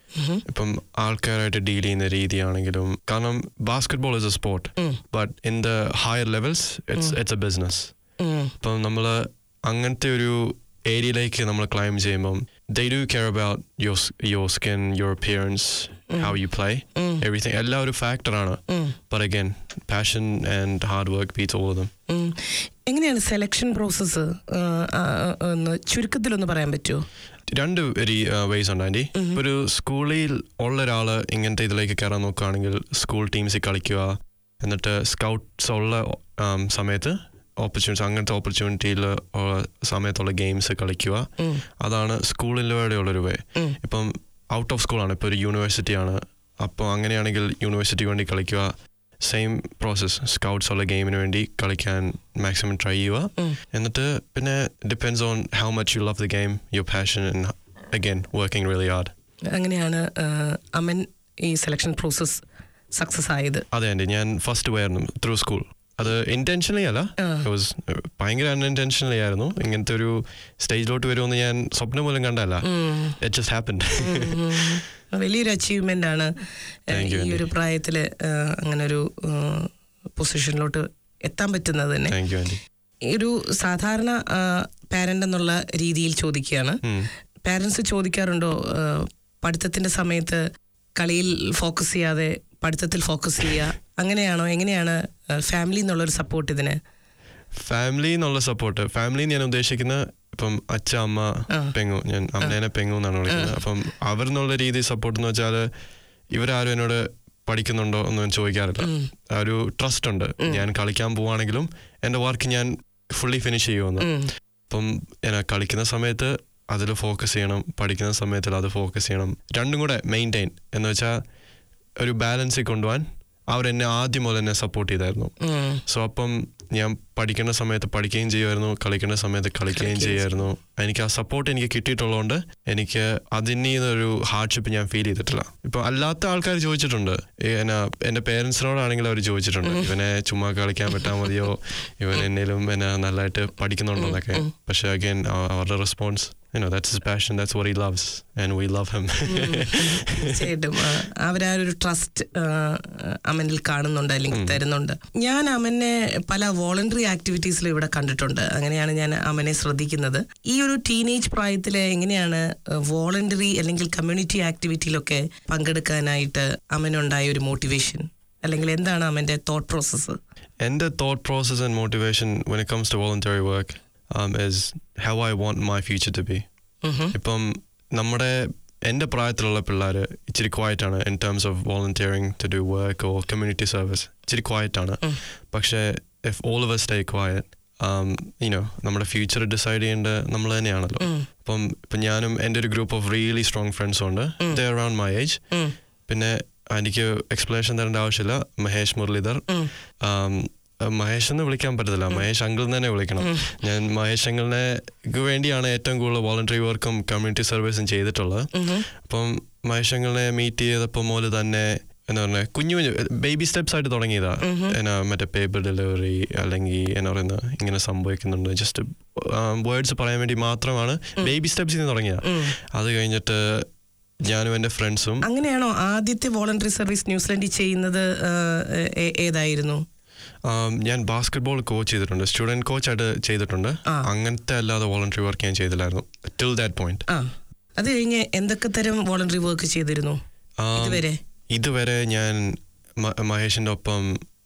ഇപ്പം ആൾക്കാരായിട്ട് ഡീൽ ചെയ്യുന്ന രീതിയാണെങ്കിലും കാരണം basketball is a sport but in the higher levels it's it's a business ഇപ്പം നമ്മൾ അങ്ങനത്തെ ഒരു ഏരിയയിലേക്ക് നമ്മൾ ക്ലൈം ചെയ്യുമ്പം they do care about your your skin your appearance how you play everything എല്ലാം ഒരു ഫാക്ടറാണ് but again passion and hard work beats all them ഉം. എങ്ങനെയാണ് സെലക്ഷൻ പ്രോസസ്സ് ഒന്ന് ചുരുക്കത്തിലൊന്ന് പറയാൻ പറ്റുമോ രണ്ട് വേസ് ഉണ്ട് ആൻറ്റി ഒരു സ്കൂളിൽ ഉള്ള ഒരാൾ ഇങ്ങനത്തെ ഇതിലേക്ക് കയറാൻ നോക്കുകയാണെങ്കിൽ സ്കൂൾ ടീംസിൽ കളിക്കുക എന്നിട്ട് സ്കൗട്ട്സ് ഉള്ള um, സമയത്ത് ഓപ്പർച്യൂണിറ്റി അങ്ങനത്തെ ഓപ്പർച്യൂണിറ്റിയിൽ സമയത്തുള്ള ഗെയിംസ് കളിക്കുക അതാണ് സ്കൂളിലൂടെ ഉള്ളൊരു വേ ഇപ്പം ഔട്ട് ഓഫ് സ്കൂളാണ് ഇപ്പോൾ ഒരു യൂണിവേഴ്സിറ്റി ആണ് അപ്പോൾ അങ്ങനെയാണെങ്കിൽ യൂണിവേഴ്സിറ്റിക്ക് വേണ്ടി കളിക്കുക സെയിം പ്രോസസ് സ്കൗട്ട്സ് ഉള്ള ഗെയിമിന് വേണ്ടി കളിക്കാൻ മാക്സിമം ട്രൈ ചെയ്യുക എന്നിട്ട് പിന്നെ depends on how much you love the game your passion again working really hard അങ്ങനെയാണ് ആ, അമൻ ഈ സെലക്ഷൻ പ്രോസസ്സ് സക്സസ് ആയത് അതെ ആൻറ്റി ഞാൻ ഫസ്റ്റ് ആയിരുന്നു ത്രൂ സ്കൂൾ അത് ഇന്റൻഷനലി അല്ല It was, uh, ഭയങ്കര അൺഇൻറ്റൻഷനലി ആയിരുന്നു ഇങ്ങനത്തെ ഒരു സ്റ്റേജിലോട്ട് വരുമെന്ന് ഞാൻ സ്വപ്നം പോലും കണ്ടല്ല ഇറ്റ് ജസ്റ്റ് ഹാപ്പൻ വലിയൊരു അച്ചീവ്മെന്റ് ആണ് ആ, Thank you, ഈ ഒരു Andy. പ്രായത്തിൽ അങ്ങനെ ഒരു പൊസിഷനിലോട്ട് എത്താൻ പറ്റുന്നത് തന്നെ താങ്ക് യു ആൻറ്റി ഈ ഒരു സാധാരണ പാരന്റ് എന്നുള്ള രീതിയിൽ ചോദിക്കുകയാണ് പാരൻസ് ചോദിക്കാറുണ്ടോ ആ, പഠിത്തത്തിന്റെ സമയത്ത് കളിയിൽ ഫോക്കസ് ചെയ്യാതെ പഠിത്തത്തിൽ ഫോക്കസ് ചെയ്യുക അങ്ങനെയാണോ എങ്ങനെയാണ് ഫാമിലി എന്നുള്ളൊരു സപ്പോർട്ട് ഇതിന് ഫാമിലി എന്നുള്ള സപ്പോർട്ട് ഫാമിലി ഞാൻ ഉദ്ദേശിക്കുന്ന ഇപ്പം അച്ഛ അമ്മ പെങ്ങു ഞാൻ അമ്മേനെ പെങ്ങു എന്നാണ് വിളിക്കുന്നത് അപ്പം അവർ എന്നുള്ള രീതി സപ്പോർട്ട് എന്ന് വെച്ചാൽ ഇവരാരും എന്നോട് പഠിക്കുന്നുണ്ടോ എന്ന് ഞാൻ ചോദിക്കാറില്ല ആ ഒരു ട്രസ്റ്റ് ഉണ്ട് ഞാൻ കളിക്കാൻ പോവാണെങ്കിലും എൻ്റെ വർക്ക് ഞാൻ ഫുള്ളി ഫിനിഷ് ചെയ്യുമെന്ന് അപ്പം ഞാൻ കളിക്കുന്ന സമയത്ത് അതിൽ ഫോക്കസ് ചെയ്യണം പഠിക്കുന്ന സമയത്തിൽ അത് ഫോക്കസ് ചെയ്യണം രണ്ടും കൂടെ മെയിൻറ്റെയിൻ എന്ന് വെച്ചാൽ ഒരു ബാലൻസിൽ കൊണ്ടുപോകാൻ അവരെന്നെ ആദ്യം മുതൽ എന്നെ സപ്പോർട്ട് ചെയ്തായിരുന്നു സോ അപ്പം ഞാൻ പഠിക്കേണ്ട സമയത്ത് പഠിക്കുകയും ചെയ്യുമായിരുന്നു കളിക്കേണ്ട സമയത്ത് കളിക്കുകയും ചെയ്യുമായിരുന്നു എനിക്ക് ആ സപ്പോർട്ട് എനിക്ക് കിട്ടിയിട്ടുള്ളതുകൊണ്ട് എനിക്ക് അതിന് ഒരു ഹാർഡ്ഷിപ്പ് ഞാൻ ഫീൽ ചെയ്തിട്ടില്ല ഇപ്പൊ അല്ലാത്ത ആൾക്കാർ ചോദിച്ചിട്ടുണ്ട് ഈ എന്നാ എന്റെ പേരൻസിനോടാണെങ്കിൽ അവർ ചോദിച്ചിട്ടുണ്ട് ഇവനെ ചുമ്മാ കളിക്കാൻ പറ്റാൻ മതിയോ ഇവൻ എന്നേലും എന്നെ നല്ലതായിട്ട് പഠിക്കുന്നുണ്ടോ എന്നൊക്കെ പക്ഷെ അഗൈൻ അവരുടെ response you know that's his passion that's what he loves and we love him തീർച്ചയായിട്ടും ആ, അവരാ ഒരു ട്രസ്റ്റ് അമനിൽ കാണുന്നുണ്ട് അല്ലെങ്കിൽ തരുന്നുണ്ട് ഞാൻ അമനെ പല വോളണ്ടറി ആക്ടിവിറ്റീസിൽ ഇവിടെ കണ്ടിട്ടുണ്ട് അങ്ങനെയാണ് ഞാൻ അമനെ ശ്രദ്ധിക്കുന്നത് ഈ ഒരു ടീനേജ് പ്രായത്തിൽ എങ്ങനെയാണ് വോളണ്ടറി അല്ലെങ്കിൽ കമ്മ്യൂണിറ്റി ആക്ടിവിറ്റിയിലൊക്കെ പങ്കെടുക്കാനായിട്ട് അമനുണ്ടായ ഒരു മോട്ടിവേഷൻ അല്ലെങ്കിൽ എന്താണ് അമന്റെ thought process And the thought process and motivation when it comes to voluntary work um, is how I want my future to be. ഇപ്പം നമ്മുടെ എൻ്റെ പ്രായത്തിലുള്ള പിള്ളേർ ഇച്ചിരി ക്വയറ്റ് ആണ് in terms of volunteering to do work or community service ഇച്ചിരി quiet ആണ് പക്ഷേ if all of stay quiet you know നമ്മുടെ ഫ്യൂച്ചർ ഡിസൈഡ് ചെയ്യേണ്ടത് നമ്മൾ തന്നെയാണല്ലോ അപ്പം ഇപ്പം ഞാനും എൻ്റെ ഒരു ഗ്രൂപ്പ് ഓഫ് റിയലി സ്ട്രോങ് ഫ്രണ്ട്സും ഉണ്ട് ദ അറൌണ്ട് മൈ ഏജ് പിന്നെ എനിക്ക് എക്സ്പ്ലനേഷൻ തരേണ്ട ആവശ്യമില്ല മഹേഷ് മുരളീധർ ആം, മഹേഷ് എന്ന് വിളിക്കാൻ പറ്റത്തില്ല മഹേഷ് അങ്കിൾ തന്നെ വിളിക്കണം ഞാൻ മഹേഷ് അങ്കിളിനെ ക്ക് വേണ്ടിയാണ് ഏറ്റവും കൂടുതൽ വോളണ്ടറി വർക്കും കമ്മ്യൂണിറ്റി സർവീസും ചെയ്തിട്ടുള്ളത് അപ്പം മഹേഷ് അങ്കിളിനെ മീറ്റ് ചെയ്തപ്പോൾ മുതൽ തന്നെ എന്താ പറയുക കുഞ്ഞു കുഞ്ഞു ബേബി സ്റ്റെപ്സ് ആയിട്ട് തുടങ്ങിയതാ എന്നാ മറ്റേ പേപ്പർ ഡെലിവറി അല്ലെങ്കിൽ എന്നാ പറയുന്ന ഇങ്ങനെ സംഭവിക്കുന്നുണ്ട് ജസ്റ്റ് വേർഡ്സ് പറയാൻ വേണ്ടി മാത്രമാണ് ബേബി സ്റ്റെപ്സിൽ നിന്ന് തുടങ്ങിയത് അത് കഴിഞ്ഞിട്ട് ഞാനും എൻ്റെ ഫ്രണ്ട്സും അങ്ങനെയാണോ ആദ്യത്തെ വോളണ്ടറി സർവീസ് ന്യൂസിലൻഡിൽ ചെയ്യുന്നത് ആ, ഏ- ഏതായിരുന്നു ആം, ഞാൻ ബാസ്കറ്റ്ബോൾ കോച്ച് ചെയ്തിട്ടുണ്ട് സ്റ്റുഡൻറ് കോച്ചായിട്ട് ചെയ്തിട്ടുണ്ട് അങ്ങനത്തെ അല്ലാതെ വോളണ്ടറി വർക്ക് ഞാൻ ചെയ്തില്ലായിരുന്നു ടിൽ ദാറ്റ് പോയിന്റ് ആ അത് കഴിഞ്ഞ് എന്തൊക്കെ തരം വോളണ്ടറി വർക്ക് ചെയ്തിരുന്നു ഇതുവരെ ഇതുവരെ ഞാൻ മ- മഹേഷിന്റെ ഒപ്പം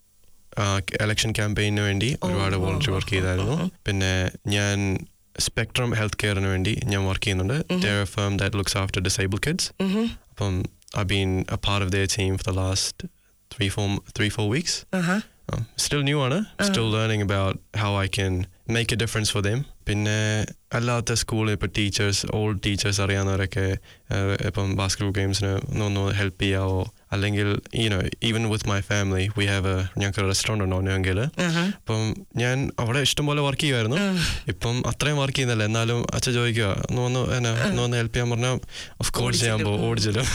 എലക്ഷൻ ക്യാമ്പയിന് വേണ്ടി ഒരുപാട് വോളണ്ടറി വർക്ക് ചെയ്തായിരുന്നു പിന്നെ ഞാൻ സ്പെക്ട്രം ഹെൽത്ത് കെയറിന് വേണ്ടി ഞാൻ വർക്ക് ചെയ്യുന്നുണ്ട് firm that looks after disable kids അപ്പം I been a part of the team for the last three four three four weeks ആഹാ Um, still new ആണ് still learning about how I can make a difference for them പിന്നെ അല്ലാത്ത സ്കൂളിൽ ഇപ്പോൾ teachers old teachers അറിയാവുന്നവരൊക്കെ uh, ഇപ്പം basketball ഗെയിംസിന് ഒന്ന് ഹെൽപ്പ് ചെയ്യാവോ അല്ലെങ്കിൽ you know even with my family we have a ഞങ്ങൾക്ക് റെസ്റ്റോറൻറ്റ് ഉണ്ടോ ഒന്നെങ്കിൽ അപ്പം ഞാൻ അവിടെ ഇഷ്ടംപോലെ വർക്ക് ചെയ്യുമായിരുന്നു ഇപ്പം അത്രയും വർക്ക് ചെയ്യുന്നില്ല എന്നാലും അച്ഛൻ ചോദിക്കുക ഒന്ന് വന്ന് എന്നാ ഒന്ന് വന്ന് ഹെൽപ്പ് ചെയ്യാൻ പറഞ്ഞാൽ ഓഫ് കോഴ്സ് ഞാൻ പോകും ഓടിച്ചല്ലോ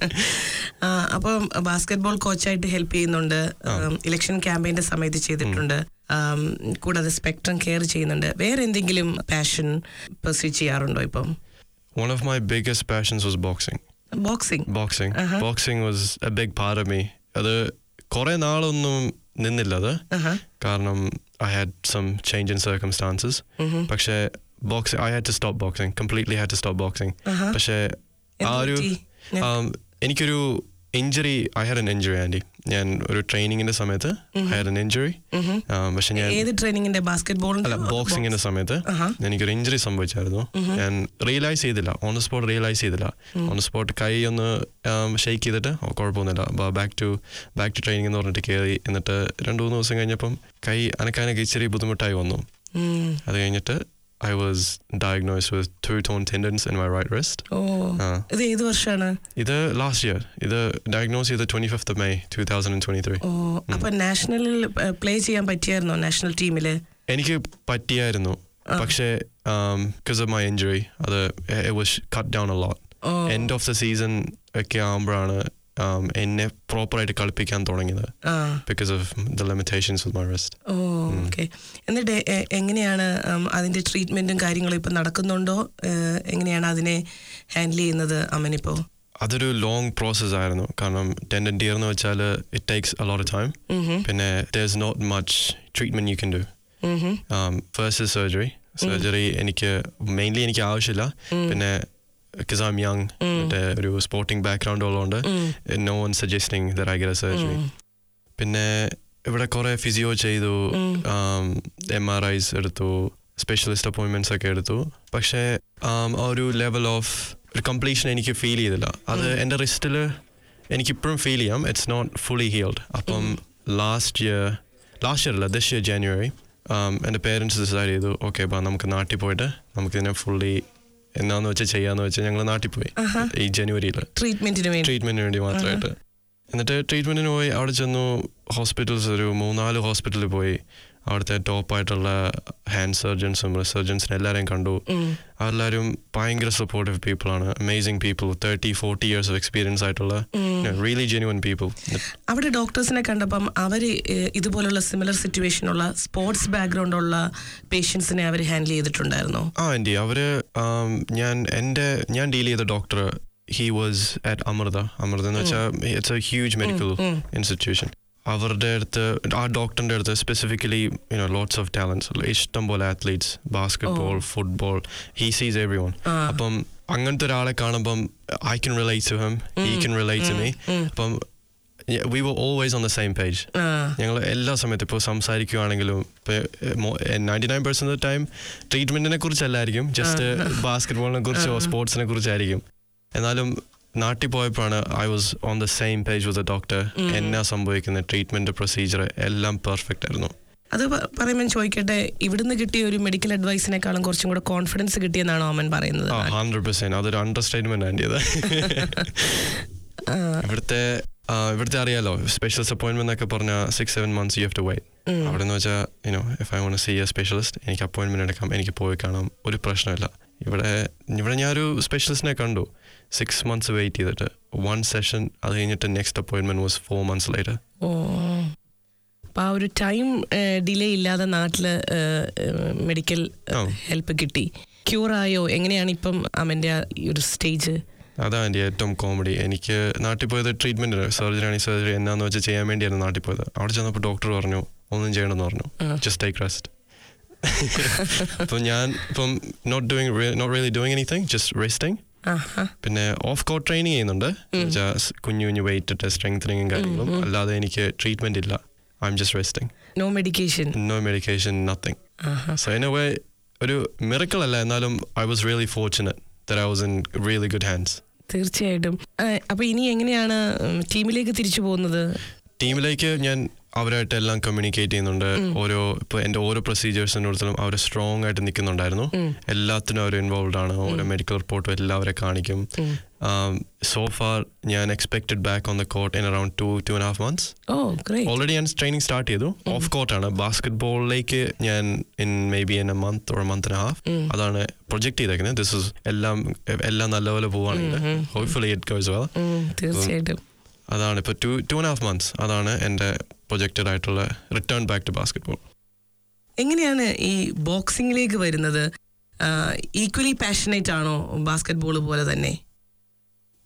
ആ, അപ്പം ബാസ്കറ്റ്ബോൾ കോച്ചായിട്ട് ഹെൽപ്പ് ചെയ്യുന്നുണ്ട് ഇലക്ഷൻ ക്യാമ്പയിന്റെ സമയത്ത് ചെയ്തിട്ടുണ്ട് ആം, കൂടാതെ സ്പെക്ട്രം കെയർ ചെയ്യുന്നുണ്ട് വേറെ എന്തെങ്കിലും പാഷൻ പെർസ്യൂ ചെയ്യാറുണ്ടോ ഇപ്പം One of my biggest passions was boxing. Boxing boxing boxing was a big part of me അത് കുറെ നാളൊന്നും നിന്നില്ല അത് കാരണം I had some change in circumstances പക്ഷേ boxing I had to stop boxing completely had to stop boxing പക്ഷേ ആ ഒരു പറ്റി? um, എനിക്കൊരു injury I had an injury aunty ഞാൻ ഒരു ട്രെയിനിങ്ങിന്റെ സമയത്ത് ഐ ഹാഡ് എൻ ഇഞ്ചുറി പക്ഷെ ഞാൻ ഏത് ട്രെയിനിങ്ങിന്റെ ബാസ്കറ്റ് ബോൾ അല്ല ബോക്സിങ്ങിന്റെ സമയത്ത് എനിക്കൊരു ഇഞ്ചുറി സംഭവിച്ചായിരുന്നു ഞാൻ റിയലൈസ് ചെയ്തില്ല ഓൺ ദ സ്പോട്ട് റിയലൈസ് ചെയ്തില്ല ഓൺ ദ സ്പോട്ട് കൈ ഒന്ന് ഷെയ്ക്ക് ചെയ്തിട്ട് "ഓ, കുഴപ്പമൊന്നുമില്ല back to back to training എന്ന് പറഞ്ഞിട്ട് കയറി എന്നിട്ട് രണ്ട് മൂന്ന് ദിവസം കഴിഞ്ഞപ്പം കൈ അനക്കാനൊക്കെ ഇച്ചിരി ബുദ്ധിമുട്ടായി വന്നു അത് കഴിഞ്ഞിട്ട് I was diagnose with two torn tendons in my right wrist ഓ ഇത് ഏത് വർഷമാണ് ഇത് ലാസ്റ്റ് ഇയർ ഇത് ഡയഗ്നോസ് ചെയ്ത് twenty fifth May two thousand and twenty three ഓ അപ്പൊ നാഷണലിൽ പ്ലേ ചെയ്യാൻ പറ്റിയായിരുന്നോ നാഷണൽ ടീമില് എനിക്ക് പറ്റിയായിരുന്നു പക്ഷേ ബിക്കോസ് ഓഫ് മൈ ഇഞ്ചുറി അത് it was cut down a lot end of the season ഒക്കെ ആകുമ്പോഴാണ് um, എന്നെ പ്രോപ്പറായിട്ട് കളിപ്പിക്കാൻ തുടങ്ങിയത് ആ because of the limitations with my wrist ഓ ഓക്കെ എന്നിട്ട് എ- എങ്ങനെയാണ് ഉം, അതിന്റെ ട്രീറ്റ്മെന്റും കാര്യങ്ങളും ഇപ്പൊ നടക്കുന്നുണ്ടോ ഏഹ്, എങ്ങനെയാണ് അതിനെ ഹാൻഡിൽ ചെയ്യുന്നത് അമ്മനിപ്പോ അതൊരു ലോങ് പ്രോസസ് ആയിരുന്നു കാരണം ടെൻഡൻ ടിയർ എന്ന് വെച്ചാൽ it takes a lot time പിന്നെ there is not much treatment you can do first surgery surgery എനിക്ക് മെയിൻലി എനിക്ക് ആവശ്യമില്ല പിന്നെ ബിക്കോസ് ഐ എം യങ് മറ്റേ ഒരു സ്പോർട്ടിംഗ് ബാക്ക്ഗ്രൗണ്ട് ഉള്ളതുകൊണ്ട് no one suggesting there I get a surgery പിന്നെ ഇവിടെ കുറെ ഫിസിയോ ചെയ്തു എം ആർ ഐസ് എടുത്തു സ്പെഷ്യലിസ്റ്റ് അപ്പോയിൻമെന്റ്സ് ഒക്കെ എടുത്തു പക്ഷേ um, ആ ഒരു ലെവൽ ഓഫ് ഒരു കംപ്ലീഷൻ എനിക്ക് ഫീൽ ചെയ്തില്ല അത് എൻ്റെ റിസ്റ്റിൽ എനിക്കിപ്പോഴും ഫീൽ ചെയ്യാം ഇറ്റ്സ് നോട്ട് ഫുള്ളി ഹീൽഡ് അപ്പം ലാസ്റ്റ് ഇയർ ലാസ്റ്റ് ഇയർ അല്ല ദിസ് ഇയർ ജാനുവരി എൻ്റെ പേരൻസ് ഡിസൈഡ് ചെയ്തു ഓക്കെ ബാ നമുക്ക് നാട്ടിൽ പോയിട്ട് നമുക്കിതിനെ ഫുള്ളി എന്നാന്ന് വെച്ചാൽ ചെയ്യാന്ന് വെച്ചാൽ ഞങ്ങൾ നാട്ടിൽ പോയി ഈ ജനുവരിയിൽ ട്രീറ്റ്മെന്റിന് വേണ്ടി ട്രീറ്റ്മെന്റിന് വേണ്ടി മാത്രമായിട്ട് എന്നിട്ട് ട്രീറ്റ്മെന്റിന് പോയി അവിടെ ചെന്നു ഹോസ്പിറ്റൽസ് ഒരു മൂന്നാല് ഹോസ്പിറ്റലിൽ പോയി അവിടുത്തെ ടോപ്പായിട്ടുള്ള ഹാൻഡ് സർജൻസും സർജൻസിനും എല്ലാവരെയും കണ്ടു അവരെല്ലാവരും ഭയങ്കര സപ്പോർട്ടീവ് പീപ്പിൾ ആണ് amazing people thirty forty years of experience ആയിട്ടുള്ള റിയലി ജെന്യുവൻ പീപ്പിൾ അവിടെ ഡോക്ടേഴ്സിനെ കണ്ടപ്പം അവർ ഇതുപോലുള്ള സിമിലർ സിറ്റുവേഷനുള്ള സ്പോർട്സ് ബാക്ക്ഗ്രൗണ്ട് ഉള്ള പേഷ്യൻസിനെ അവർ ഹാൻഡിൽ ചെയ്തിട്ടുണ്ടായിരുന്നോ ആ ആൻറ്റി അവര് ആം, ഞാൻ എൻ്റെ ഞാൻ ഡീൽ ചെയ്ത doctor he was at Amrita Amrita എന്ന് വെച്ചാൽ it's a huge medical institution അവരുടെ അടുത്ത് ആ ഡോക്ടറിന്റെ അടുത്ത് specifically you know lots of talents ഇഷ്ടം പോലെ athletes basketball football he sees every one അപ്പം അങ്ങനത്തെ ഒരാളെ കാണുമ്പം I can relate to him he can relate to me അപ്പം we were always on the same page ഞങ്ങൾ എല്ലാ സമയത്തും ഇപ്പോൾ സംസാരിക്കുകയാണെങ്കിലും നയൻറ്റി നയൻ പെർസെന്റ് ടൈം ട്രീറ്റ്മെന്റിനെ കുറിച്ചല്ലായിരിക്കും ജസ്റ്റ് ബാസ്കറ്റ്ബോളിനെ കുറിച്ചോ സ്പോർട്സിനെ കുറിച്ചായിരിക്കും എന്നാലും നാട്ടിൽ പോയപ്പോഴാണ് I was on the same page with doctor എന്നാ സംഭവിക്കുന്ന ട്രീറ്റ്മെന്റ് പ്രൊസീജിയർ എല്ലാം പെർഫെക്റ്റ് ആയിരുന്നു അത് പ- പറയുമ്പോൾ ചോദിക്കട്ടെ ഇവിടുന്ന് കിട്ടിയ ഒരു മെഡിക്കൽ അഡ്വൈസിനേക്കാളും കുറച്ചും കൂടെ കോൺഫിഡൻസ് കിട്ടിയെന്നാണോ അമ്മൻ പറയുന്നത് ആ ഹൺഡ്രഡ് പെർസെന്റ് അതൊരു അണ്ടർസ്റ്റേറ്റ്മെന്റ് ആൻഡിയത് ഇവിടുത്തെ ആ, ഇവിടുത്തെ അറിയാലോ സ്പെഷ്യലിസ്റ്റ് അപ്പോയിന്റ്മെന്റ് ഒക്കെ പറഞ്ഞ six seven months you have to wait അവിടെ എന്ന് വെച്ചാൽ you know if I want see a specialist എനിക്ക് അപ്പോയിന്റ്മെന്റ് എടുക്കാം എനിക്ക് പോയി കാണാം ഒരു പ്രശ്നമില്ല ഇവിടെ ഇവിടെ ഞാനൊരു സ്പെഷ്യലിസ്റ്റിനെ കണ്ടു സിക്സ് മന്ത്സ് വെയിറ്റ് ചെയ്തിട്ട് വൺ സെഷൻ അത് കഴിഞ്ഞിട്ട് next appointment was four months later ഓ അപ്പൊ ആ ഒരു ടൈം ഡിലേ ഇല്ലാതെ നാട്ടില് മെഡിക്കൽ ആ. ഹെൽപ്പ് കിട്ടി ക്യൂർ ആയോ എങ്ങനെയാണ് ഇപ്പം അമ്മന്റെ ആ ഈ ഒരു സ്റ്റേജ് അതാണ് എൻ്റെ ഏറ്റവും കോമഡി എനിക്ക് നാട്ടിൽ പോയത് ട്രീറ്റ്മെന്റ് സർജറി ആണെങ്കിൽ സർജറി എന്നാന്ന് വെച്ചാൽ ചെയ്യാൻ വേണ്ടിയായിരുന്നു നാട്ടിൽ പോയത് അവിടെ ചെന്നപ്പോൾ ഡോക്ടർ പറഞ്ഞു ഒന്നും ചെയ്യണമെന്ന് പറഞ്ഞു ജസ്റ്റ് ടേക്ക് റെസ്റ്റ് അപ്പം ഞാൻ ഇപ്പം not doing not really doing anything just resting ആഹാ പിന്നെ ഓഫ് കോട്ട് ട്രെയിനിങ് ചെയ്യുന്നുണ്ട് എന്നുവെച്ചാൽ സ് കുഞ്ഞു കുഞ്ഞു വെയിറ്റ് ഇട്ട് സ്ട്രെങ്തനിങ്ങും കാര്യങ്ങളും അല്ലാതെ എനിക്ക് ട്രീറ്റ്മെന്റ് ഇല്ല I am just resting no medication no medication nothing so in a way ഒരു മിറക്കിൾ അല്ല എന്നാലും I was really fortunate that I was in really good hands തീർച്ചയായിട്ടും ആ, അപ്പൊ ഇനി എങ്ങനെയാണ് ഉം, ടീമിലേക്ക് തിരിച്ചു പോകുന്നത് ടീമിലേക്ക് ഞാൻ അവരായിട്ട് എല്ലാം കമ്മ്യൂണിക്കേറ്റ് ചെയ്യുന്നുണ്ട് ഓരോ ഇപ്പൊ എന്റെ ഓരോ പ്രൊസീജിയേഴ്സിന്റെ അടുത്തും അവർ സ്ട്രോങ് ആയിട്ട് നിൽക്കുന്നുണ്ടായിരുന്നു എല്ലാത്തിനും അവർ ഇൻവോൾവ് ആണ് ഓരോ മെഡിക്കൽ റിപ്പോർട്ടും എല്ലാം അവരെ കാണിക്കും സോ ഫാർ ഞാൻ expected back on the court in around two two and half months ഓ ഗ്രേറ്റ് ഓൾറെഡി ഞാൻ ട്രെയിനിങ് സ്റ്റാർട്ട് ചെയ്തു ഓഫ് കോർട്ടാണ് ബാസ്കറ്റ് ബോളിലേക്ക് ഞാൻ in may be in a month or month and half അതാണ് പ്രൊജക്ട് ചെയ്തേക്കുന്നത് ദിസ് ഇസ് എല്ലാം എല്ലാം നല്ലപോലെ പോവാണെങ്കിൽ ഹോപ്പ്ഫുള്ളി ഇറ്റ് ഗോസ് വെൽ തീർച്ചയായിട്ടും അതാണ് ഇപ്പോൾ two two and half months അതാണ് എൻ്റെ പ്രൊജക്റ്റഡ് ആയിട്ടുള്ള return back to basketball എങ്ങനെയാണ് ഈ ബോക്സിംഗിലേക്ക് വരുന്നത് ഈക്വലി പാഷനേറ്റ് ആണോ ബാസ്കറ്റ് ബോൾ പോലെ തന്നെ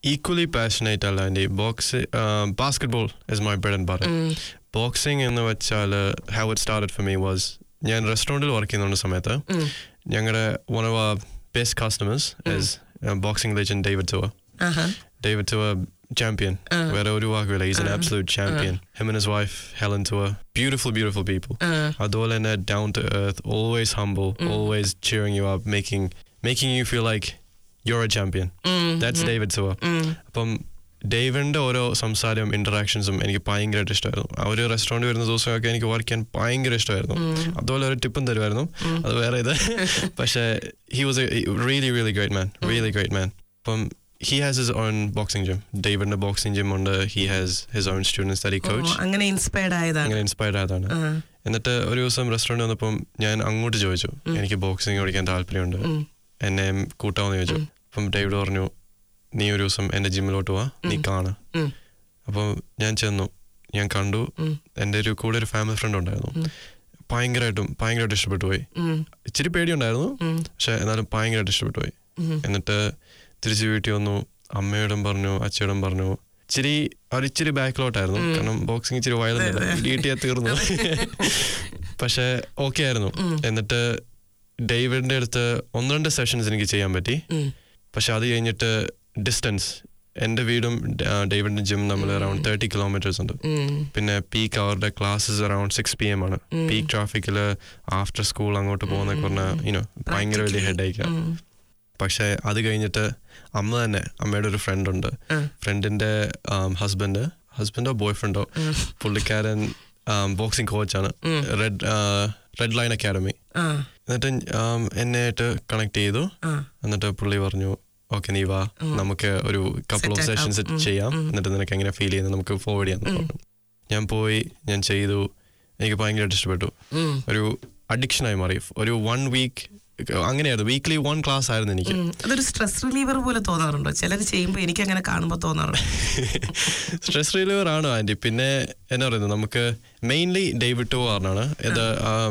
ഈക്വലി പാഷനേറ്റ് അല്ല aunty box basketball is my bread and butter boxing എന്ന് വെച്ചാൽ how it started for me was ഞാൻ റെസ്റ്റോറൻറ്റിൽ വർക്ക് ചെയ്യുന്ന സമയത്ത് ഞങ്ങളുടെ one of our best customers is boxing legend David Tua ആഹാ. David Tua, champion. Where Oruwagwila, he's an absolute champion. Him and his wife, Helen Tua, beautiful, beautiful people. Adole and down to earth, always humble, always cheering you up, making making you feel like you're a champion. That's David Tua. അപ്പം ഡേവിഡിന്റെ ഓരോ സംസാരവും ഇന്ററാക്ഷൻസും എനിക്ക് ഭയങ്കരമായിട്ട് ഇഷ്ടമായിരുന്നു ആ ഒരു restaurant വരുന്ന ദിവസമൊക്കെ എനിക്ക് വർക്ക് ചെയ്യാൻ ഭയങ്കര ഇഷ്ടമായിരുന്നു അതുപോലെ ഒരു ടിപ്പും തരുമായിരുന്നു അത് വേറെ ഇത് പക്ഷേ he was a really really great man really great man അപ്പം he has his own boxing gym. ഡേവിഡിന്റെ ബോക്സിംഗ് ജിം ഉണ്ട് he has his own students that oh, coach അങ്ങനെ ഇൻസ്പയർഡ് ആയതാണ് അങ്ങനെ ഇൻസ്പയർഡ് ആയതാണ് എന്നിട്ട് ഒരു ദിവസം റെസ്റ്റോറൻറ്റ് വന്നപ്പം ഞാൻ അങ്ങോട്ട് ചോദിച്ചു എനിക്ക് ബോക്സിംഗ് പഠിക്കാൻ താല്പര്യമുണ്ട് എന്നെ കൂട്ടാമെന്ന് ചോദിച്ചു അപ്പം ഡേവിഡ് പറഞ്ഞു നീ ഒരു ദിവസം എൻ്റെ ജിമ്മിലോട്ട് പോവാ നീ കാണ് അപ്പോൾ ഞാൻ ചെന്നു ഞാൻ കണ്ടു എൻ്റെ ഒരു കൂടെ ഒരു ഫാമിലി ഫ്രണ്ട് ഉണ്ടായിരുന്നു ഭയങ്കരമായിട്ടും ഭയങ്കരമായിട്ട് ഇഷ്ടപ്പെട്ടു പോയി ഇച്ചിരി പേടിയുണ്ടായിരുന്നു പക്ഷെ എന്നാലും ഭയങ്കരമായിട്ട് ഇഷ്ടപ്പെട്ടു പോയി എന്നിട്ട് തിരിച്ച് വീട്ടിൽ വന്നു അമ്മയോടും പറഞ്ഞു അച്ഛയോടും പറഞ്ഞു ഇച്ചിരി അവർ ഇച്ചിരി ബാക്കിലോട്ടായിരുന്നു കാരണം ബോക്സിങ് ഇച്ചിരി വയലല്ല വീട്ടിൽ തീർന്നു പക്ഷെ ഓക്കെ ആയിരുന്നു എന്നിട്ട് ഡേവിഡിന്റെ അടുത്ത് ഒന്ന് രണ്ട് സെഷൻസ് എനിക്ക് ചെയ്യാൻ പറ്റി പക്ഷെ അത് കഴിഞ്ഞിട്ട് ഡിസ്റ്റൻസ് എൻ്റെ വീടും ഡ- ഡേവിഡിന്റെ ജിം നമ്മൾ അറൌണ്ട് തേർട്ടി കിലോമീറ്റേഴ്സ് ഉണ്ട് പിന്നെ പീക്ക് അവരുടെ classes around six P M ആണ് പീക്ക് ട്രാഫിക്കിൽ ആഫ്റ്റർ സ്കൂൾ അങ്ങോട്ട് പോകുന്നൊക്കെ പറഞ്ഞാൽ യുനോ ഭയങ്കര വലിയ ഹെഡ് ആയിക്കാം പക്ഷെ അത് കഴിഞ്ഞിട്ട് അമ്മ തന്നെ അമ്മയുടെ ഒരു ഫ്രണ്ട് ഉണ്ട് ഫ്രണ്ടിന്റെ ഹസ്ബൻഡ് ഹസ്ബൻഡോ ബോയ് ഫ്രണ്ടോ പുള്ളിക്കാരൻ ബോക്സിംഗ് കോച്ചാണ് റെഡ് റെഡ് ലൈൻ അക്കാഡമി എന്നിട്ട് ആം, എന്നെ ആയിട്ട് കണക്ട് ചെയ്തു എന്നിട്ട് പുള്ളി പറഞ്ഞു ഓക്കെ നീ വാ നമുക്ക് ഒരു കപ്പിൾ ഓഫ് സെഷൻസ് ചെയ്യാം എന്നിട്ട് നിനക്ക് എങ്ങനെ ഫീൽ ചെയ്യുന്നത് നമുക്ക് ഫോർവേഡ് ചെയ്യാം എന്ന് പറഞ്ഞു ഞാൻ പോയി ഞാൻ ചെയ്തു എനിക്ക് ഭയങ്കരമായിട്ട് ഇഷ്ടപ്പെട്ടു ഒരു അഡിക്ഷനായി മാറി ഒരു വൺ വീക്ക് അങ്ങനെയായിരുന്നു വീക്ക്ലി വൺ ക്ലാസ് ആയിരുന്നു എനിക്ക് അതൊരു സ്ട്രെസ് റിലീവർ പോലെ തോന്നാറുണ്ടോ ചിലർ ചെയ്യുമ്പോൾ എനിക്ക് അങ്ങനെ കാണുമ്പോൾ തോന്നാറുണ്ട് സ്ട്രെസ് റിലീവർ ആണ് ആൻറ്റി പിന്നെ എന്നാ പറയുന്നത് നമുക്ക് മെയിൻലി ഡേവിഡ് ടോ ആണ് ഇത്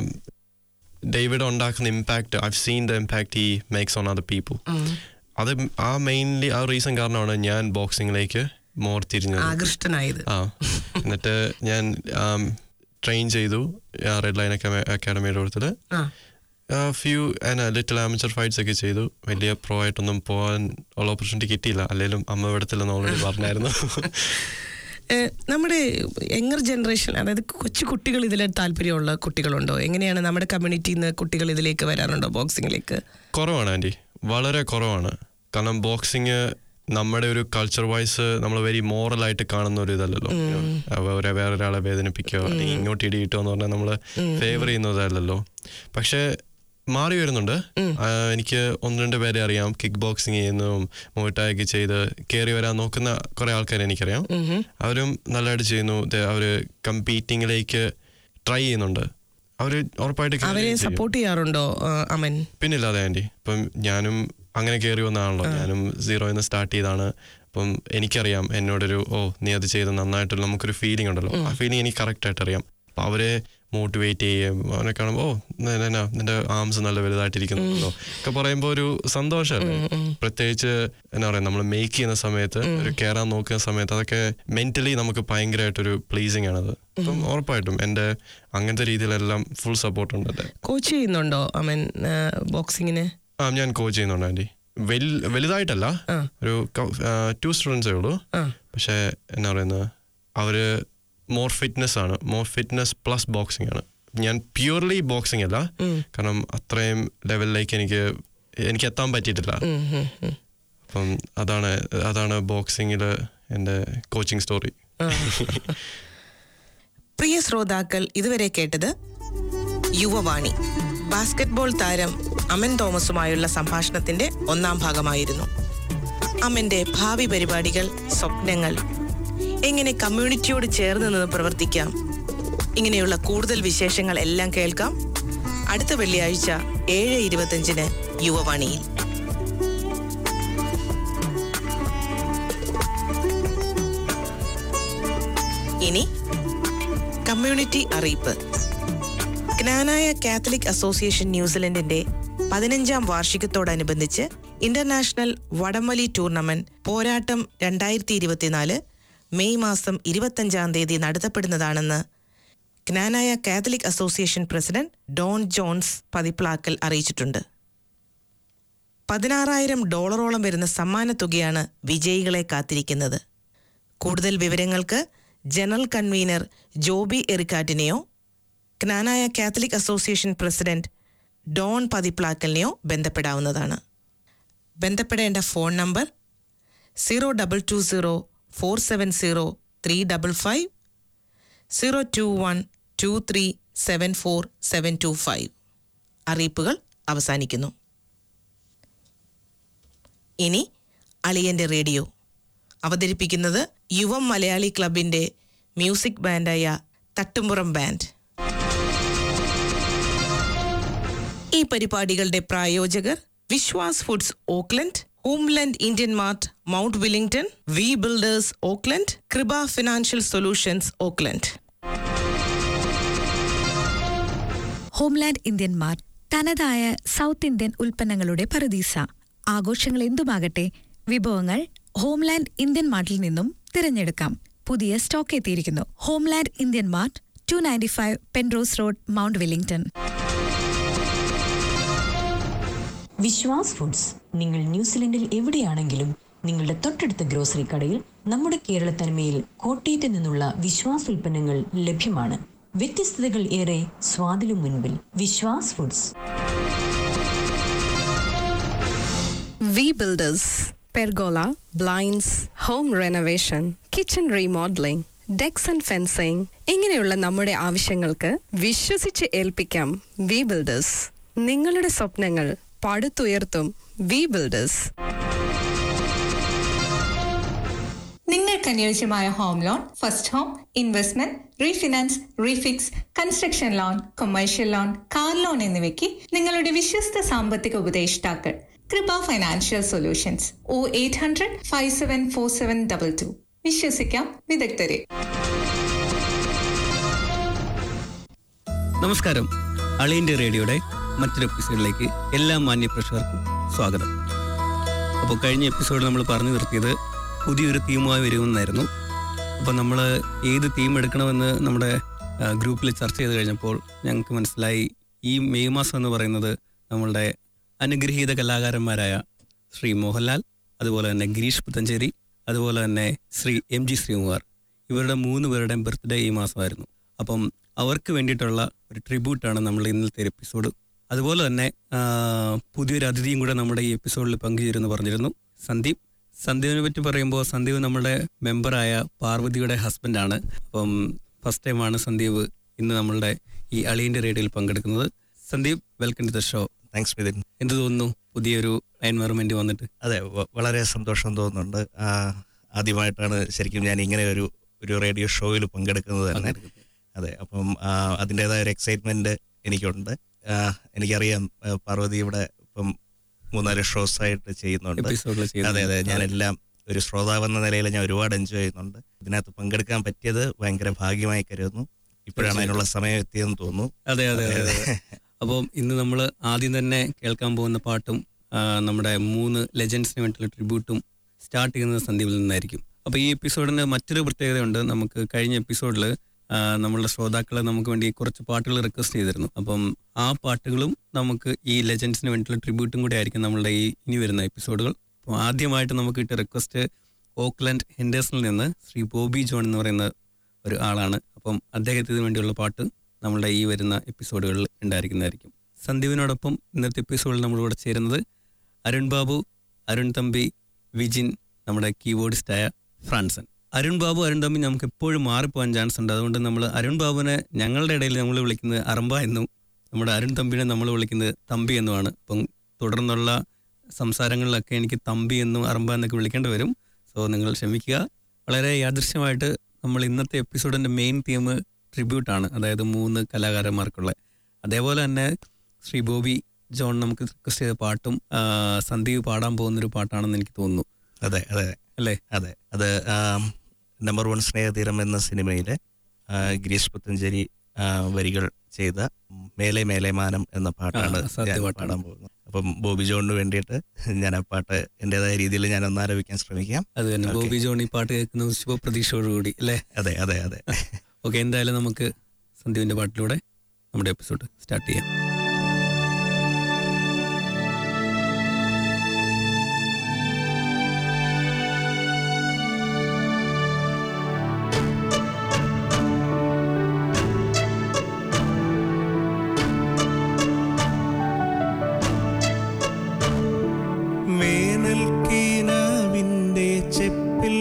ഡേവിഡ് ഉണ്ടാക്കുന്ന impact I seen the impact he makes on other people അത് ആ മെയിൻലി ആ റീസൺ കാരണമാണ് ഞാൻ ബോക്സിങ്ങിലേക്ക് മോർ തിരിഞ്ഞത് ആകൃഷ്ടനായത് ആ എന്നിട്ട് ഞാൻ ട്രെയിൻ ചെയ്തു റെഡ് ലൈൻ അക്കാഡമിയുടെ കൂട്ടത്തിൽ ഫ്യൂ ലിറ്റിൽ ആമച്ചർ ഫൈറ്റ്സ് ഒക്കെ ചെയ്തു വലിയ പ്രോ ആയിട്ടൊന്നും പോകാൻ ഉള്ള ഓപ്പർച്യൂണിറ്റി കിട്ടിയില്ല അല്ലെങ്കിലും അമ്മ ഇവിടത്തില്ലെന്ന് ഓൾറെഡി പറഞ്ഞായിരുന്നു ഏഹ്, നമ്മുടെ യങ്ങർ ജനറേഷൻ അതായത് കൊച്ചു കുട്ടികൾ ഇതിൽ താല്പര്യമുള്ള കുട്ടികളുണ്ടോ എങ്ങനെയാണ് നമ്മുടെ കമ്മ്യൂണിറ്റിയിൽ നിന്ന് കുട്ടികൾ ഇതിലേക്ക് വരാറുണ്ടോ ബോക്സിങ്ങിലേക്ക് കുറവാണ് ആൻറ്റി വളരെ കുറവാണ് കാരണം ബോക്സിങ് നമ്മുടെ ഒരു കൾച്ചർ വൈസ് നമ്മൾ വെരി മോറലായിട്ട് കാണുന്ന ഒരു ഇതല്ലല്ലോ അവരെ വേറൊരാളെ വേദനിപ്പിക്കുകയോ അല്ലെങ്കിൽ ഇങ്ങോട്ട് ഇടി കിട്ടുമോ എന്ന് പറഞ്ഞാൽ നമ്മൾ ഫേവർ ചെയ്യുന്നതല്ലല്ലോ പക്ഷേ മാറി വരുന്നുണ്ട് ആ, എനിക്ക് ഒന്ന് രണ്ട് പേരെ അറിയാം കിക്ക് ബോക്സിങ് ചെയ്യുന്നതും മോട്ടായൊക്കെ ചെയ്ത് കയറി വരാൻ നോക്കുന്ന കുറെ ആൾക്കാരെ എനിക്കറിയാം അവരും നല്ലതായിട്ട് ചെയ്യുന്നു ദേ- അവര് കമ്പീറ്റിങ്ങിലേക്ക് ട്രൈ ചെയ്യുന്നുണ്ട് അവര് ഉറപ്പായിട്ട് കേറി അവരെ ചെയ്യും. സപ്പോർട്ട് ചെയ്യാറുണ്ടോ ആ, അമൻ പിന്നില്ലാതെ ആൻറ്റി ഇപ്പം ഞാനും അങ്ങനെ കയറി വന്നതാണല്ലോ ഞാനും സീറോയിൽ നിന്ന് സ്റ്റാർട്ട് ചെയ്താണ് അപ്പം എനിക്കറിയാം എന്നോടൊരു ഓ നീ അത് ചെയ്ത് നന്നായിട്ട് നമുക്കൊരു ഫീലിംഗ് ഉണ്ടല്ലോ ആ ഫീലിംഗ് എനിക്ക് കറക്റ്റ് ആയിട്ട് അറിയാം അപ്പൊ അവരെ മോട്ടിവേറ്റ് ചെയ്യും അവനെ കാണുമ്പോൾ ഓ ന- ന- ന- നിന്റെ ആംസ് നല്ല വലുതായിട്ടിരിക്കുന്നുണ്ടല്ലോ ഒക്കെ പറയുമ്പോൾ ഒരു സന്തോഷമല്ലേ പ്രത്യേകിച്ച് എന്നാ പറയാ നമ്മൾ മേക്ക് ചെയ്യുന്ന സമയത്ത് ഒരു കയറാൻ നോക്കുന്ന സമയത്ത് അതൊക്കെ മെന്റലി നമുക്ക് ഭയങ്കരമായിട്ടൊരു പ്ലീസിങ് ആണത് അപ്പം ഉറപ്പായിട്ടും എൻ്റെ അങ്ങനത്തെ രീതിയിലെല്ലാം ഫുൾ സപ്പോർട്ട് ഉണ്ട് എൻ്റെ കോച്ച് ചെയ്യുന്നുണ്ടോ അമൻ ബോക്സിങ്ങിന് ആ ഞാൻ കോച്ച് ചെയ്യുന്നുണ്ട് ആൻറ്റി വൽ വലുതായിട്ടല്ല ഒരു ടു സ്റ്റുഡൻസേ ഉള്ളൂ പക്ഷേ എന്നാ പറയുന്നത് അവര് മോർ ഫിറ്റ്നസ് ആണ് മോർ ഫിറ്റ്നസ് പ്ലസ് ബോക്സിംഗ് ആണ് ഞാൻ പ്യൂർലി ബോക്സിംഗ് അല്ല കാരണം അത്രയും ലെവലിലേക്ക് എനിക്ക് എനിക്ക് എത്താൻ പറ്റിയിട്ടില്ല അപ്പം അതാണ് അതാണ് ബോക്സിങ്ങിൽ എൻ്റെ കോച്ചിങ് സ്റ്റോറി പ്രിയ ശ്രോതാക്കൾ ഇതുവരെ കേട്ടത് യുവവാണി ബാസ്കറ്റ്ബോൾ താരം അമൻ തോമസുമായുള്ള സംഭാഷണത്തിന്റെ ഒന്നാം ഭാഗമായിരുന്നു അമന്റെ ഭാവി പരിപാടികൾ സ്വപ്നങ്ങൾ എങ്ങനെ കമ്മ്യൂണിറ്റിയോട് ചേർന്ന് നിന്ന് പ്രവർത്തിക്കാം ഇങ്ങനെയുള്ള കൂടുതൽ വിശേഷങ്ങൾ എല്ലാം കേൾക്കാം അടുത്ത വെള്ളിയാഴ്ച ഏഴ് ഇരുപത്തഞ്ചിന് യുവവാണിയിൽ ഇനി കമ്മ്യൂണിറ്റി അറിയിപ്പ് ജ്ഞാനായ കാത്തലിക് അസോസിയേഷൻ ന്യൂസിലൻഡിന്റെ പതിനഞ്ചാം വാർഷികത്തോടനുബന്ധിച്ച് ഇന്റർനാഷണൽ വടംവലി ടൂർണമെന്റ് പോരാട്ടം രണ്ടായിരത്തി ഇരുപത്തിനാല് മെയ് മാസം ഇരുപത്തഞ്ചാം തീയതി നടത്തപ്പെടുന്നതാണെന്ന് Knanaya Catholic Association President Don Johns Pathiplackal അറിയിച്ചിട്ടുണ്ട് പതിനാറായിരം ഡോളറോളം വരുന്ന സമ്മാനത്തുകയാണ് വിജയികളെ കാത്തിരിക്കുന്നത് കൂടുതൽ വിവരങ്ങൾക്ക് ജനറൽ കൺവീനർ ജോബി എറിക്കാറ്റിനെയോ Knanaya Catholic Association President Don പതിപ്ലാക്കലിനെയോ ബന്ധപ്പെടാവുന്നതാണ് ബന്ധപ്പെടേണ്ട phone number zero double two zero four seven zero three double five zero two one two three seven four seven two five അറിയിപ്പുകൾ അവസാനിക്കുന്നു ഇനി അളിയൻ്റെ റേഡിയോ അവതരിപ്പിക്കുന്നത് യുവം മലയാളി ക്ലബിൻ്റെ മ്യൂസിക് ബാൻഡായ തട്ടുംപുറം ബാൻഡ് ഈ പരിപാടികളുടെ പ്രായോജകർ Vishwas foods Auckland Homeland Indian Mart Mount Wellington V builders Auckland Krupa financial solutions Auckland Homeland Indian Mart തനതായ South Indian ഉൽപ്പന്നങ്ങളുടെ പറുദീസ ആഘോഷങ്ങൾ എന്തുമാകട്ടെ വിഭവങ്ങൾ ഹോംലാൻഡ് ഇന്ത്യൻ മാർട്ടിൽ നിന്നും തിരഞ്ഞെടുക്കാം പുതിയ സ്റ്റോക്ക് എത്തിയിരിക്കുന്നു Homeland Indian Mart two ninety five Penrose Road Mount Wellington Vishwas foods നിങ്ങൾ ന്യൂസിലൻഡിൽ എവിടെയാണെങ്കിലും നിങ്ങളുടെ തൊട്ടടുത്ത ഗ്രോസറി കടയിൽ നമ്മുടെ കേരള തനിമയിൽ കോട്ടയത്ത് നിന്നുള്ള വിശ്വാസ് ഉൽപ്പന്നങ്ങൾ ലഭ്യമാണ് വ്യത്യസ്തതകൾ ഏറെ സ്വാദിലും മുൻപിൽ Vishwas foods V builders pergola blinds home renovation kitchen remodelling decks and fencing ഇങ്ങനെയുള്ള നമ്മുടെ ആവശ്യങ്ങൾക്ക് വിശ്വസിച്ച് ഏൽപ്പിക്കാം വി ബിൽഡേഴ്സ് നിങ്ങളുടെ സ്വപ്നങ്ങൾ പടുത്തുയർത്തും വി ബിൽഡേഴ്സ് നിങ്ങൾക്ക് അനുയോജ്യമായ home loan first home investment refinance refix construction loan commercial loan car loan എന്നിവയ്ക്ക് നിങ്ങളുടെ വിശ്വസ്ത സാമ്പത്തിക ഉപദേഷ്ടാക്കൾ Krupa financial solutions O eight hundred five seven four seven double two വിശ്വസിക്കാം വിദഗ്ധരെ നമസ്കാരം അളിയൻ്റെ റേഡിയോയുടെ മറ്റൊരു എപ്പിസോഡിലേക്ക് എല്ലാ മാന്യ പ്രേക്ഷകർക്കും സ്വാഗതം അപ്പോൾ കഴിഞ്ഞ എപ്പിസോഡിൽ നമ്മൾ പറഞ്ഞു നിർത്തിയത് പുതിയൊരു തീമുമായി വരുമെന്നായിരുന്നു അപ്പോൾ നമ്മൾ ഏത് തീം എടുക്കണമെന്ന് നമ്മുടെ ആ, ഗ്രൂപ്പിൽ ചർച്ച ചെയ്ത് കഴിഞ്ഞപ്പോൾ ഞങ്ങൾക്ക് മനസ്സിലായി ഈ മെയ് മാസം എന്ന് പറയുന്നത് നമ്മളുടെ അനുഗ്രഹീത കലാകാരന്മാരായ ശ്രീ മോഹൻലാൽ അതുപോലെ തന്നെ ഗിരീഷ് പുത്തഞ്ചേരി അതുപോലെ തന്നെ ശ്രീ എം ജി ശ്രീകുമാർ ഇവരുടെ മൂന്ന് പേരുടെയും ബർത്ത്ഡേ ഈ മാസമായിരുന്നു അപ്പം അവർക്ക് വേണ്ടിയിട്ടുള്ള ഒരു ട്രിബ്യൂട്ടാണ് നമ്മൾ ഇന്നത്തെ എപ്പിസോഡ് അതുപോലെ തന്നെ ആ, പുതിയൊരു അതിഥിയും കൂടെ നമ്മുടെ ഈ എപ്പിസോഡിൽ പങ്കുചേരുമെന്ന് പറഞ്ഞിരുന്നു സന്ദീപ് സന്ദീപിനെ പറ്റി പറയുമ്പോൾ സന്ദീപ് നമ്മുടെ മെമ്പറായ പാർവതിയുടെ ഹസ്ബൻഡാണ് അപ്പം ഫസ്റ്റ് ടൈമാണ് സന്ദീപ് ഇന്ന് നമ്മളുടെ ഈ അളിയൻ്റെ റേഡിയോയിൽ പങ്കെടുക്കുന്നത് Sandeep welcome to the show thanks Mithun എന്ത് തോന്നുന്നു പുതിയൊരു എൻവയറമെന്റ് വന്നിട്ട് അതെ വ- വളരെ സന്തോഷം തോന്നുന്നുണ്ട് ആ, ആദ്യമായിട്ടാണ് ശരിക്കും ഞാൻ ഇങ്ങനെ ഒരു ഒരു റേഡിയോ ഷോയിൽ പങ്കെടുക്കുന്നത് തന്നെ അതെ അപ്പം ആ, അതിൻ്റെതായ ഒരു എക്സൈറ്റ്മെന്റ് എനിക്കുണ്ട് ആ, എനിക്കറിയാം ആ, പാർവതി ഇവിടെ ഇപ്പം മൂന്നാല് ഷോസ് ആയിട്ട് ചെയ്യുന്നുണ്ട് എപ്പിസോഡിൽ അതെ അതെ ഞാനെല്ലാം ഒരു ശ്രോതാവെന്ന നിലയിൽ ഞാൻ ഒരുപാട് എൻജോയ് ചെയ്യുന്നുണ്ട് ഇതിനകത്ത് പങ്കെടുക്കാൻ പറ്റിയത് ഭയങ്കര ഭാഗ്യമായി കരുതുന്നു ഇപ്പോഴാണ് അതിനുള്ള സമയം എത്തിയതെന്ന് തോന്നുന്നു അതെ അതെ അതെ അതെ അപ്പം ഇന്ന് നമ്മൾ ആദ്യം തന്നെ കേൾക്കാൻ പോകുന്ന പാട്ടും ആ, നമ്മുടെ മൂന്ന് ലെജൻസിന് വേണ്ടിയുള്ള ട്രിബ്യൂട്ടും സ്റ്റാർട്ട് ചെയ്യുന്നത് സന്ദീപിൽ നിന്നായിരിക്കും അപ്പോൾ ഈ എപ്പിസോഡിന് മറ്റൊരു പ്രത്യേകതയുണ്ട് നമുക്ക് കഴിഞ്ഞ എപ്പിസോഡിൽ നമ്മളുടെ ശ്രോതാക്കൾ നമുക്ക് വേണ്ടി കുറച്ച് പാട്ടുകൾ റിക്വസ്റ്റ് ചെയ്തിരുന്നു അപ്പം ആ പാട്ടുകളും നമുക്ക് ഈ ലെജൻസിന് വേണ്ടിയിട്ടുള്ള ട്രിബ്യൂട്ടും കൂടെ ആയിരിക്കും നമ്മളുടെ ഈ ഇനി വരുന്ന എപ്പിസോഡുകൾ അപ്പോൾ ആദ്യമായിട്ട് നമുക്ക് കിട്ടിയ റിക്വസ്റ്റ് ഓക്ലൻഡ് ഹെൻഡേഴ്സിൽ നിന്ന് ശ്രീ ബോബി ജോൺ എന്ന് പറയുന്ന ഒരു ആളാണ് അപ്പം അദ്ദേഹത്തിന് വേണ്ടിയുള്ള പാട്ട് നമ്മളുടെ ഈ വരുന്ന എപ്പിസോഡുകളിൽ ഉണ്ടായിരിക്കുന്നതായിരിക്കും സന്ദീപിനോടൊപ്പം ഇന്നത്തെ എപ്പിസോഡിൽ നമ്മളിവിടെ ചേരുന്നത് അരുൺ ബാബു അരുൺ തമ്പി വിജിൻ നമ്മുടെ കീബോർഡിസ്റ്റായ ഫ്രാൻസൻ അരുൺ ബാബു അരുൺ തമ്പി നമുക്ക് എപ്പോഴും മാറിപ്പോകാൻ ചാൻസ് ഉണ്ട് അതുകൊണ്ട് നമ്മൾ അരുൺ ബാബുവിനെ ഞങ്ങളുടെ ഇടയിൽ നമ്മൾ വിളിക്കുന്നത് അറമ്പ എന്നും നമ്മുടെ അരുൺ തമ്പിനെ നമ്മൾ വിളിക്കുന്നത് തമ്പി എന്നുമാണ് അപ്പം തുടർന്നുള്ള സംസാരങ്ങളിലൊക്കെ എനിക്ക് തമ്പി എന്നും അറമ്പ എന്നൊക്കെ വിളിക്കേണ്ടി വരും സോ നിങ്ങൾ ക്ഷമിക്കുക വളരെ യാദൃശ്യമായിട്ട് നമ്മൾ ഇന്നത്തെ എപ്പിസോഡിൻ്റെ മെയിൻ തീം ട്രിബ്യൂട്ടാണ് അതായത് മൂന്ന് കലാകാരന്മാർക്കുള്ള അതേപോലെ തന്നെ ശ്രീ ബോബി ജോൺ നമുക്ക് റിക്വസ്റ്റ് ചെയ്ത പാട്ടും ആ, സന്ദീപ് പാടാൻ പോകുന്നൊരു പാട്ടാണെന്ന് എനിക്ക് തോന്നുന്നു അതെ അതെ അല്ലേ അതെ അത് നമ്പർ വൺ സ്നേഹതീരം എന്ന സിനിമയിലെ ആ, ഗിരീഷ് പുത്തഞ്ചേരി ആ, വരികൾ ചെയ്ത മേലെ മേലെ മാനം എന്ന പാട്ടാണ് ആ, സത്യ ഞാൻ പാട്ടാണ്. പാടാൻ പോകുന്നത് അപ്പം ബോബി ജോണിന് വേണ്ടിയിട്ട് ഞാൻ ആ പാട്ട് എൻ്റെതായ രീതിയിൽ ഞാൻ ഒന്ന് ആലോചിക്കാൻ ശ്രമിക്കാം അത് തന്നെ Okay. ബോബി ജോൺ ഈ പാട്ട് കേൾക്കുന്ന ശുഭപ്രതീക്ഷയോടുകൂടി അല്ലേ അതെ അതെ അതെ ഓക്കെ എന്തായാലും നമുക്ക് സന്ദീപിന്റെ പാട്ടിലൂടെ നമ്മുടെ എപ്പിസോഡ് സ്റ്റാർട്ട് ചെയ്യാം വേനൽക്കീനാവിൻ്റെ ചെപ്പിൽ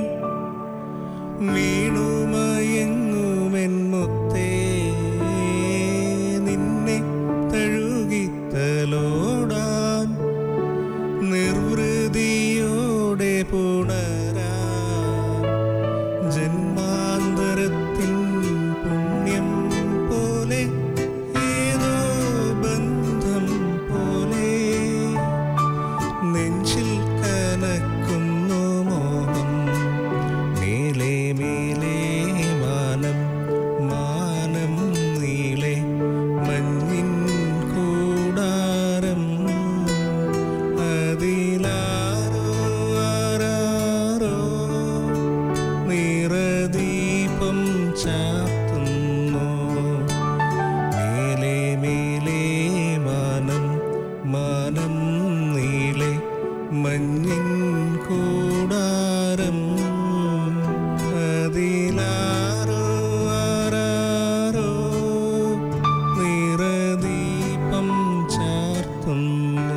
വീണുമയങ്ങുമെൻ മുത്തേ നിന്നെ തഴുകിത്തലോടാൻ നിർവൃതിയോടെ പുണരാ ജന്മാന്തരത്തിൻ പുണ്യം പോലെ ഏതോ ബന്ധം പോലെ നെഞ്ചിൽ കനക്കുന്നു മോഹം മേലെ മേലെ മാനം മാനം നീളെ മഞ്ഞിൻ കൂടാരം അതിലാരോ ആരാരോ നിറദീപം ചാർത്തുന്നു മേലെ മേലെ മാനം മാനം നീളെ മഞ്ഞിൻ കൂടാരം അതിലാരോ ആരാരോ നിറദീപം ചാർത്തുന്നു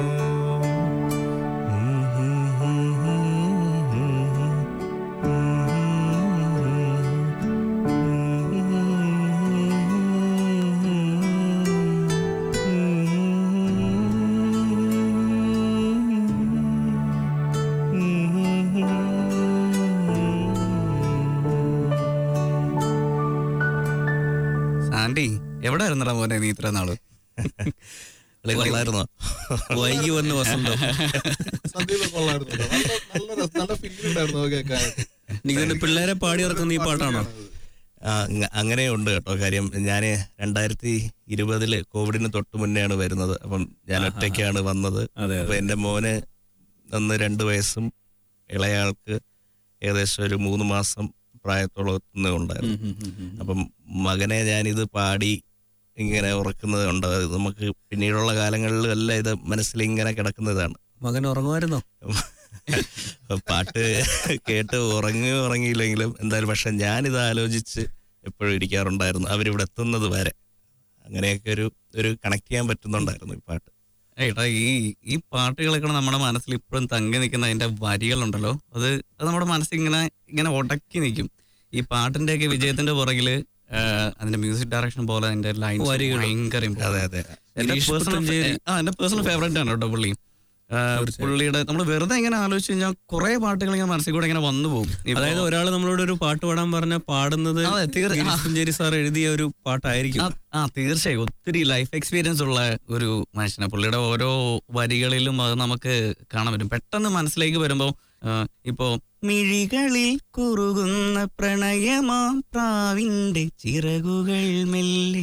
ആന്റി എവിടെ ആയിരുന്നടാ മോനെ നീ ഇത്ര നാള് കൊള്ളായിരുന്നോ വൈകി വന്ന് വസന്തം സന്ദീപ് കൊള്ളായിരുന്നു കേട്ടോ. നല്ല നല്ല രസം നല്ല ഫീലിംഗ് ഉണ്ടായിരുന്നു അത് കേൾക്കാൻ നിങ്ങളുടെ പിള്ളേരെ പാടി ഇറക്കുന്ന ഈ പാട്ടാണോ ആ, അങ്ങ- അങ്ങനെയുണ്ട് കേട്ടോ കാര്യം ഞാൻ രണ്ടായിരത്തി ഇരുപതില് കോവിഡിന് തൊട്ട് മുന്നെയാണ് വരുന്നത് അപ്പം ഞാൻ ഒറ്റയ്ക്കാണ് വന്നത് അതെ, അപ്പൊ എൻ്റെ മോന് അന്ന് രണ്ട് വയസ്സും ഇളയാൾക്ക് ഏകദേശം ഒരു മൂന്ന് മാസം പ്രായത്തോളം ഉണ്ടായിരുന്നു അപ്പം മകനെ ഞാനിത് പാടി ഇങ്ങനെ ഉറക്കുന്നത് ഉണ്ട് അത് നമുക്ക് പിന്നീടുള്ള കാലങ്ങളിലും എല്ലാം ഇത് മനസ്സിൽ ഇങ്ങനെ കിടക്കുന്നതാണ് മകൻ ഉറങ്ങുമായിരുന്നോ പാട്ട് കേട്ട് ഉറങ്ങുകയോ ഉറങ്ങിയില്ലെങ്കിലും എന്തായാലും പക്ഷെ ഞാനിത് ആലോചിച്ച് എപ്പോഴും ഇരിക്കാറുണ്ടായിരുന്നു അവരിവിടെ എത്തുന്നത് വരെ അങ്ങനെയൊക്കെ ഒരു ഒരു കണക്ട് ചെയ്യാൻ പറ്റുന്നുണ്ടായിരുന്നു ഈ പാട്ട് ഏട്ടാ ഈ ഈ പാട്ടുകളൊക്കെ നമ്മുടെ മനസ്സിൽ ഇപ്പോഴും തങ്ങി നിൽക്കുന്ന അതിന്റെ വരികളുണ്ടല്ലോ അത് അത് നമ്മുടെ മനസ്സിൽ ഇങ്ങനെ ഇങ്ങനെ ഉടക്കി നിൽക്കും ഈ പാട്ടിന്റെയൊക്കെ വിജയത്തിന്റെ പുറകില് ആ, അതിന്റെ മ്യൂസിക് ഡയറക്ഷൻ പോലെ അതിന്റെ ലൈൻ വരികൾ. ഭയങ്കര important. അതെ അതെ എന്റെ ഗിരീഷ് പേഴ്സണൽ പുത്തഞ്ചേരി. ആ എന്റെ പേഴ്സണൽ ഫേവറേറ്റ് ആണ് കേട്ടോ പുള്ളി ആ, പുള്ളിയുടെ നമ്മൾ വെറുതെ ഇങ്ങനെ ആലോചിച്ച് കഴിഞ്ഞാൽ കുറെ പാട്ടുകൾ ഇങ്ങനെ മനസ്സിൽ കൂടെ ഇങ്ങനെ വന്നു പോകും ഇപ്പോ- അതായത് ഒരാൾ നമ്മളോട് ഒരു പാട്ട് പാടാൻ പറഞ്ഞ പാടുന്നത് അതെ, തീർ- ഗിരീഷ് പുഞ്ചേരി സാർ എഴുതിയ ഒരു പാട്ടായിരിക്കും ആ, ആ തീർച്ചയായും ഒത്തിരി ലൈഫ് എക്സ്പീരിയൻസ് ഉള്ള ഒരു മനുഷ്യനാണ് പുള്ളിയുടെ ഓരോ വരികളിലും അത് നമുക്ക് കാണാൻ പറ്റും പെട്ടെന്ന് മനസ്സിലേക്ക് വരുമ്പോൾ ഇപ്പോ മിഴികളിൽ കുറുകുന്ന പ്രണയമാം പ്രാവിന്റെ ചിറകുകൾ മെല്ലെ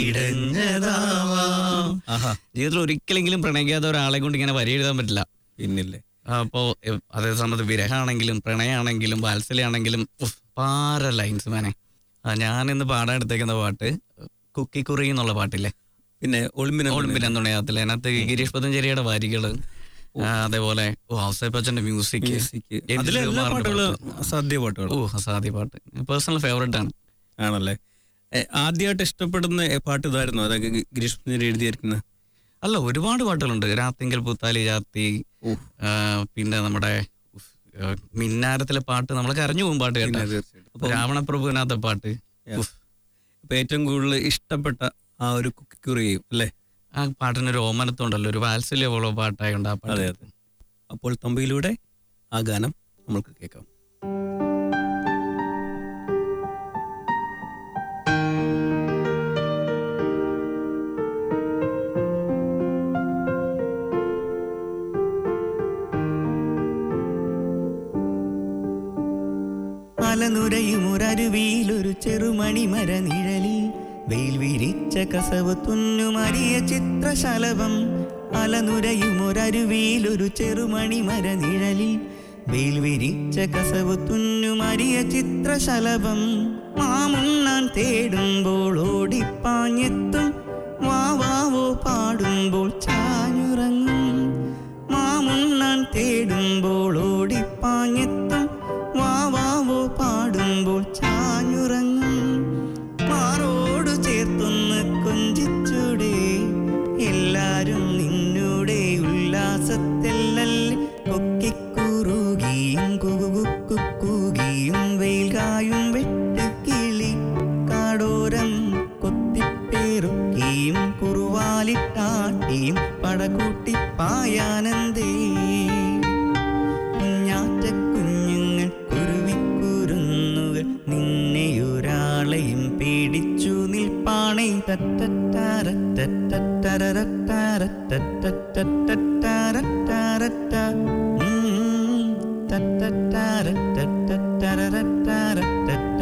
പിടഞ്ഞതാവാം ആഹാ ജീവിതത്തിൽ ഒരിക്കലെങ്കിലും പ്രണയിക്കാത്ത ഒരാളെ കൊണ്ട് ഇങ്ങനെ വരി എഴുതാൻ പറ്റില്ല പിന്നില്ലേ അപ്പോ എ- അതേ സമയത്ത് വിരഹമാണെങ്കിലും പ്രണയമാണെങ്കിലും വാത്സല്യാണെങ്കിലും ഉഫ്, പാര ലൈൻസ് മാനെ ആ, ഞാൻ ഇന്ന് പാടാൻ എടുത്തേക്കുന്ന പാട്ട് കുക്കിക്കുറി എന്നുള്ള പാട്ടില്ലേ പിന്നെ ഒളിമ്പിനെ ഒളിമ്പിൻ എന്നുണ്ടെങ്കിൽ അതിനകത്ത് ഗിരീഷ് പതഞ്ജലിയുടെ വരികള് ആ, അതേപോലെ ഓ ഔസേപ്പച്ചന്റെ മ്യൂസിക് അതിലെ എല്ലാ പാട്ടുകളും അസാധ്യ പാട്ടുകൾ ഓ അസാധ്യ പാട്ട് പേഴ്സണൽ ഫേവറേറ്റ് ആണ് ആണല്ലേ ഏ, ആദ്യമായിട്ട് ഇഷ്ടപ്പെടുന്ന ഏ, പാട്ട് ഇതായിരുന്നു അതൊക്കെ ഗി- ഗിരീഷ് പുഞ്ചേരി എഴുതിയിരിക്കുന്നത് അല്ല ഒരുപാട് പാട്ടുകളുണ്ട് രാത്തിങ്കൽ പുത്താലി ജാത്തി ആ, പിന്നെ നമ്മുടെ ഉഫ്, ആ, മിന്നാരത്തിലെ പാട്ട് നമ്മൾ കരഞ്ഞു പോകും പാട്ട് കേട്ടോ തീർച്ചയായിട്ടും രാവണപ്രഭുവിനകത്തെ പാട്ട് ഉഫ്. അപ്പൊ ഏറ്റവും കൂടുതൽ ഇഷ്ടപ്പെട്ട ആ ഒരു കുക്കിക്കുറിയും അല്ലേ ആ പാട്ടിനൊരു ഓമനത്തുണ്ടല്ലോ ഒരു വാത്സല്യ പോലെ പാട്ടായുണ്ട് ആ പാട്ട് അതെ അതെ അപ്പോൾ തമ്പിയിലൂടെ ആ ഗാനം നമുക്ക് കേൾക്കാം അലനുരയും ഒരരുവിയിൽ ഒരു ചെറുമണി മരനിഴലിൽ വെയിൽ വിരിച്ച കസവ് തുന്നുമരിയ ചിത്രശലഭം അലനുരയുമൊരരുവിയിലൊരു ചെറുമണി മരനിഴലിൽ വെയിൽ വിരിച്ച കസവ് തുന്നുമരിയ ചിത്രശലഭം മാമുണ്ണാൻ തേടുമ്പോൾ ഓടിപ്പാഞ്ഞെത്തും വാവാവോ പാടുമ്പോൾ ചാഞ്ഞുറങ്ങും മാമുണ്ണാൻ തേടുമ്പോൾ ഓടിപ്പാഞ്ഞെത്തും വാവാവോ പാടുമ്പോൾ ചാഞ്ഞുറങ്ങും മാറോട് ചേർത്തൊന്ന് കൊഞ്ചിച്ചൂടെ എല്ലാരും നിന്നൂടെ ഉല്ലാസത്തിലല്ലേ കൊക്കിക്കുറുകിയും കുകുകുക്കുകിയും വെയിൽകായും വെട്ടുകിളി കാടോരം കൊത്തിപ്പേറുക്കിയും കുറുവാലിട്ടാട്ടിയും പടകൂട്ടി പായാനന്ദേ കുഞ്ഞാറ്റ കുഞ്ഞുങ്ങൾ കുരുവിക്കുരുന്നുകൾ നിന്നെയൊരാളെയും പേടിച്ചു നിൽപ്പാണേ തട്ടട്ടാരട്ടട്ടരട്ടാരട്ടട്ടട്ടട്ടട്ടട്ടട്ട തട്ടട്ടാരട്ടട്ടരട്ടാരട്ടട്ട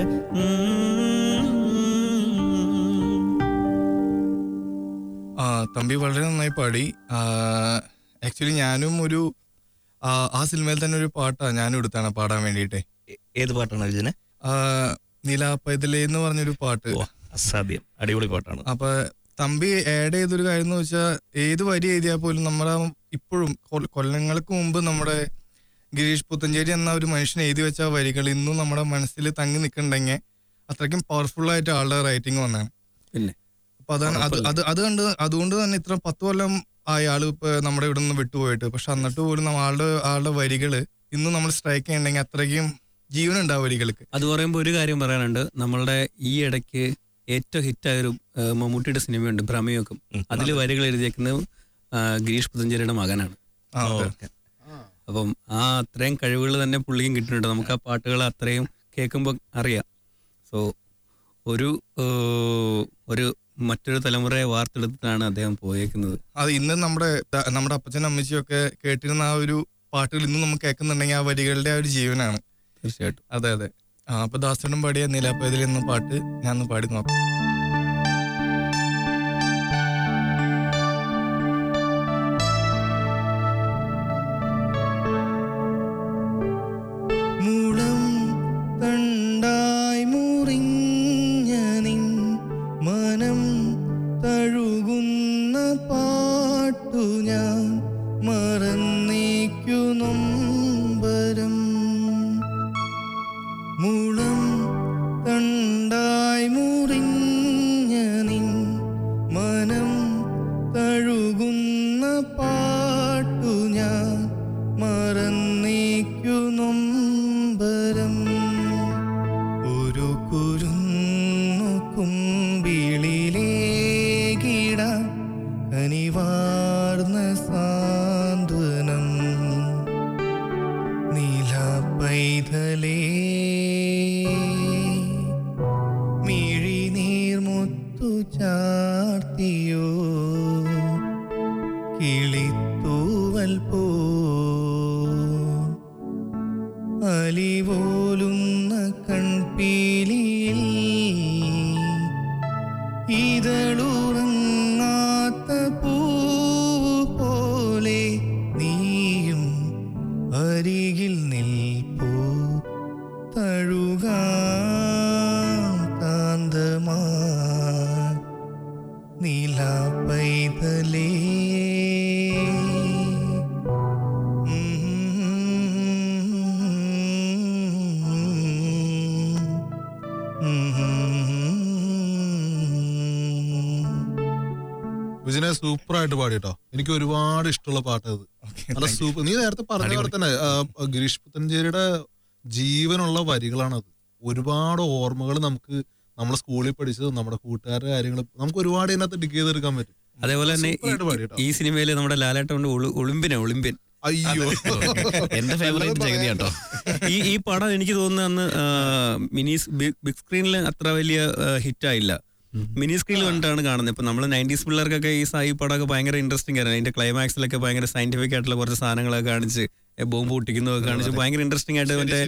ആ തമ്പി വളരെ നന്നായി പാടി ആക്ച്വലി ഞാനും ഒരു ആ, ആ സിനിമയിൽ തന്നെ ഒരു പാട്ടാ ഞാനും എടുത്താണ് പാടാൻ വേണ്ടിയിട്ട് ഏത് പാട്ടാണ് അർജുനെ നിലാപ്പൈതലേ എന്ന് പറഞ്ഞൊരു പാട്ട് അസാധ്യം അടിപൊളി പാട്ടാണ് അപ്പൊ തമ്പി ആഡ് ചെയ്തൊരു കാര്യം എന്ന് വെച്ചാൽ ഏത് വരി എഴുതിയാൽ പോലും നമ്മുടെ ഇപ്പോഴും കൊ- കൊല്ലങ്ങൾക്ക് മുമ്പ് നമ്മുടെ ഗിരീഷ് പുത്തഞ്ചേരി എന്ന ഒരു മനുഷ്യൻ എഴുതി വെച്ച ആ വരികൾ ഇന്നും നമ്മുടെ മനസ്സിൽ തങ്ങി നിൽക്കണ്ടെങ്കിൽ അത്രയ്ക്കും പവർഫുൾ ആയിട്ട് ആളുടെ റൈറ്റിംഗ് വന്നാണ് പിന്നെ അപ്പൊ അതാണ് അത് അത് അത് കണ്ട് അതുകൊണ്ട് തന്നെ ഇത്ര പത്ത് കൊല്ലം ആയ ആള് ഇപ്പൊ നമ്മുടെ ഇവിടെ നിന്ന് വിട്ടുപോയിട്ട് പക്ഷെ എന്നിട്ട് പോലും നമ്മ ആളുടെ ആളുടെ വരികള് ഇന്നും നമ്മൾ സ്ട്രൈക്ക് ചെയ്യണമെങ്കിൽ അത്രയ്ക്കും ജീവൻ ഉണ്ടാവും വരികൾക്ക് അത് പറയുമ്പോൾ ഒരു കാര്യം പറയാനുണ്ട് നമ്മളുടെ ഈ ഇടയ്ക്ക് ഏറ്റവും ഹിറ്റായ ഒരു ആ, മമ്മൂട്ടിയുടെ സിനിമയുണ്ട് ഭ്രമയൊക്കും അതിൽ വരികൾ എഴുതിയേക്കുന്നത് ആ, ഗിരീഷ് പുതഞ്ചേരിയുടെ മകനാണ് ആ, ഓക്കേ. അപ്പം ആ അത്രയും കഴിവുകൾ തന്നെ പുള്ളിയും കിട്ടുന്നുണ്ട് നമുക്ക് ആ പാട്ടുകൾ അത്രയും കേൾക്കുമ്പോൾ അറിയാം സോ ഒരു ആ, ഒരു മറ്റൊരു തലമുറയെ വാർത്തെടുത്തിട്ടാണ് അദ്ദേഹം പോയേക്കുന്നത് അത് ഇന്ന് നമ്മുടെ ത- നമ്മുടെ അപ്പച്ചനും അമ്മച്ചിയും ഒക്കെ കേട്ടിരുന്ന ആ ഒരു പാട്ടുകൾ ഇന്നും നമുക്ക് കേൾക്കുന്നുണ്ടെങ്കിൽ ആ വരികളുടെ ആ ഒരു ജീവനാണ് തീർച്ചയായിട്ടും അതെ അതെ ആ അപ്പൊ ദാസനും പാടിയ നിലാപ്പേതിൽ എന്ന പാട്ട് ഞാൻ ഒന്ന് പാടി നോക്കാം മുളം തണ്ടായി മുറിഞ്ഞ നിൻ മനം തഴുകുന്ന പാട്ടു ഞാൻ മറന്നേക്കു നൊമ്പരം മുളം തണ്ടായി മുറിഞ്ഞ നിൻ മനം തഴുകുന്ന പാട്ടു ഞാൻ മറന്നേക്കു നൊമ്പരം ഒരു കുരുന്നു കുമ്പിളിലേകിട കനിവാർന്ന സാന്ത്വനം നീല പൈതലേ മിഴിനീർമുത്തു ചാർത്തിയോ കിളിത്തൂവൽ പോ അലിപോലുന്ന കൺപീലിയിൽ ഇതളുറങ്ങാത്ത പൂവ് പോലെ നീയും അരികിൽ നിൽപ്പൂ തഴുകാം കാന്തമാ നീല പൈതലേ വിജയനെ സൂപ്പർ ആയിട്ട് പാടിട്ടോ എനിക്ക് ഒരുപാട് ഇഷ്ടമുള്ള പാട്ട് അത് നല്ല സൂപ്പർ നീ നേരത്തെ പറഞ്ഞ പോലെ തന്നെ ആ, ഗിരീഷ് പുത്തഞ്ചേരിയുടെ ജീവനുള്ള വരികളാണത് ഒരുപാട് ഓർമ്മകൾ നമുക്ക് നമ്മുടെ സ്കൂളിൽ പഠിച്ചത് നമ്മുടെ കൂട്ടുകാരുടെ കാര്യങ്ങൾ നമുക്ക് ഒരുപാട് ഇതിനകത്ത് ഡിഗ് ചെയ്തെടുക്കാൻ പറ്റും അതേപോലെ തന്നെ Super ആയിട്ട് പാടി കേട്ടോ. ഈ- ഈ സിനിമയിൽ നമ്മുടെ ലാലേട്ടൻ്റെ ഒളിമ്പിനെ ഒളിമ്പ്യൻ അയ്യോ എന്റെ ഫേവറേറ്റ് ജഗതി കേട്ടോ ഈ ഈ പടം എനിക്ക് തോന്നുന്നു അന്ന് ആ, മിനി സ് ബി- ബിഗ് സ്ക്രീനിൽ അത്ര വലിയ ഹിറ്റ് ആയില്ല മിനി സ്ക്രീനിൽ കണ്ടിട്ടാണ് കാണുന്നത് ഇപ്പൊ നമ്മൾ നയൻറ്റീസ് പിള്ളേർക്കൊക്കെ ഈ സായി പടമൊക്കെ ഭയങ്കര ഇൻട്രസ്റ്റിംഗ് ആയിരുന്നു അതിന്റെ ക്ലൈമാക്സിലൊക്കെ ഭയങ്കര സയന്റിഫിക് ആയിട്ടുള്ള കുറച്ച് സാധനങ്ങളൊക്കെ കാണിച്ച് ബോംബ് പൊട്ടിക്കുന്നതൊക്കെ കാണിച്ച് ഭയങ്കര ഇൻട്രസ്റ്റിംഗ് ആയിട്ട് മറ്റേ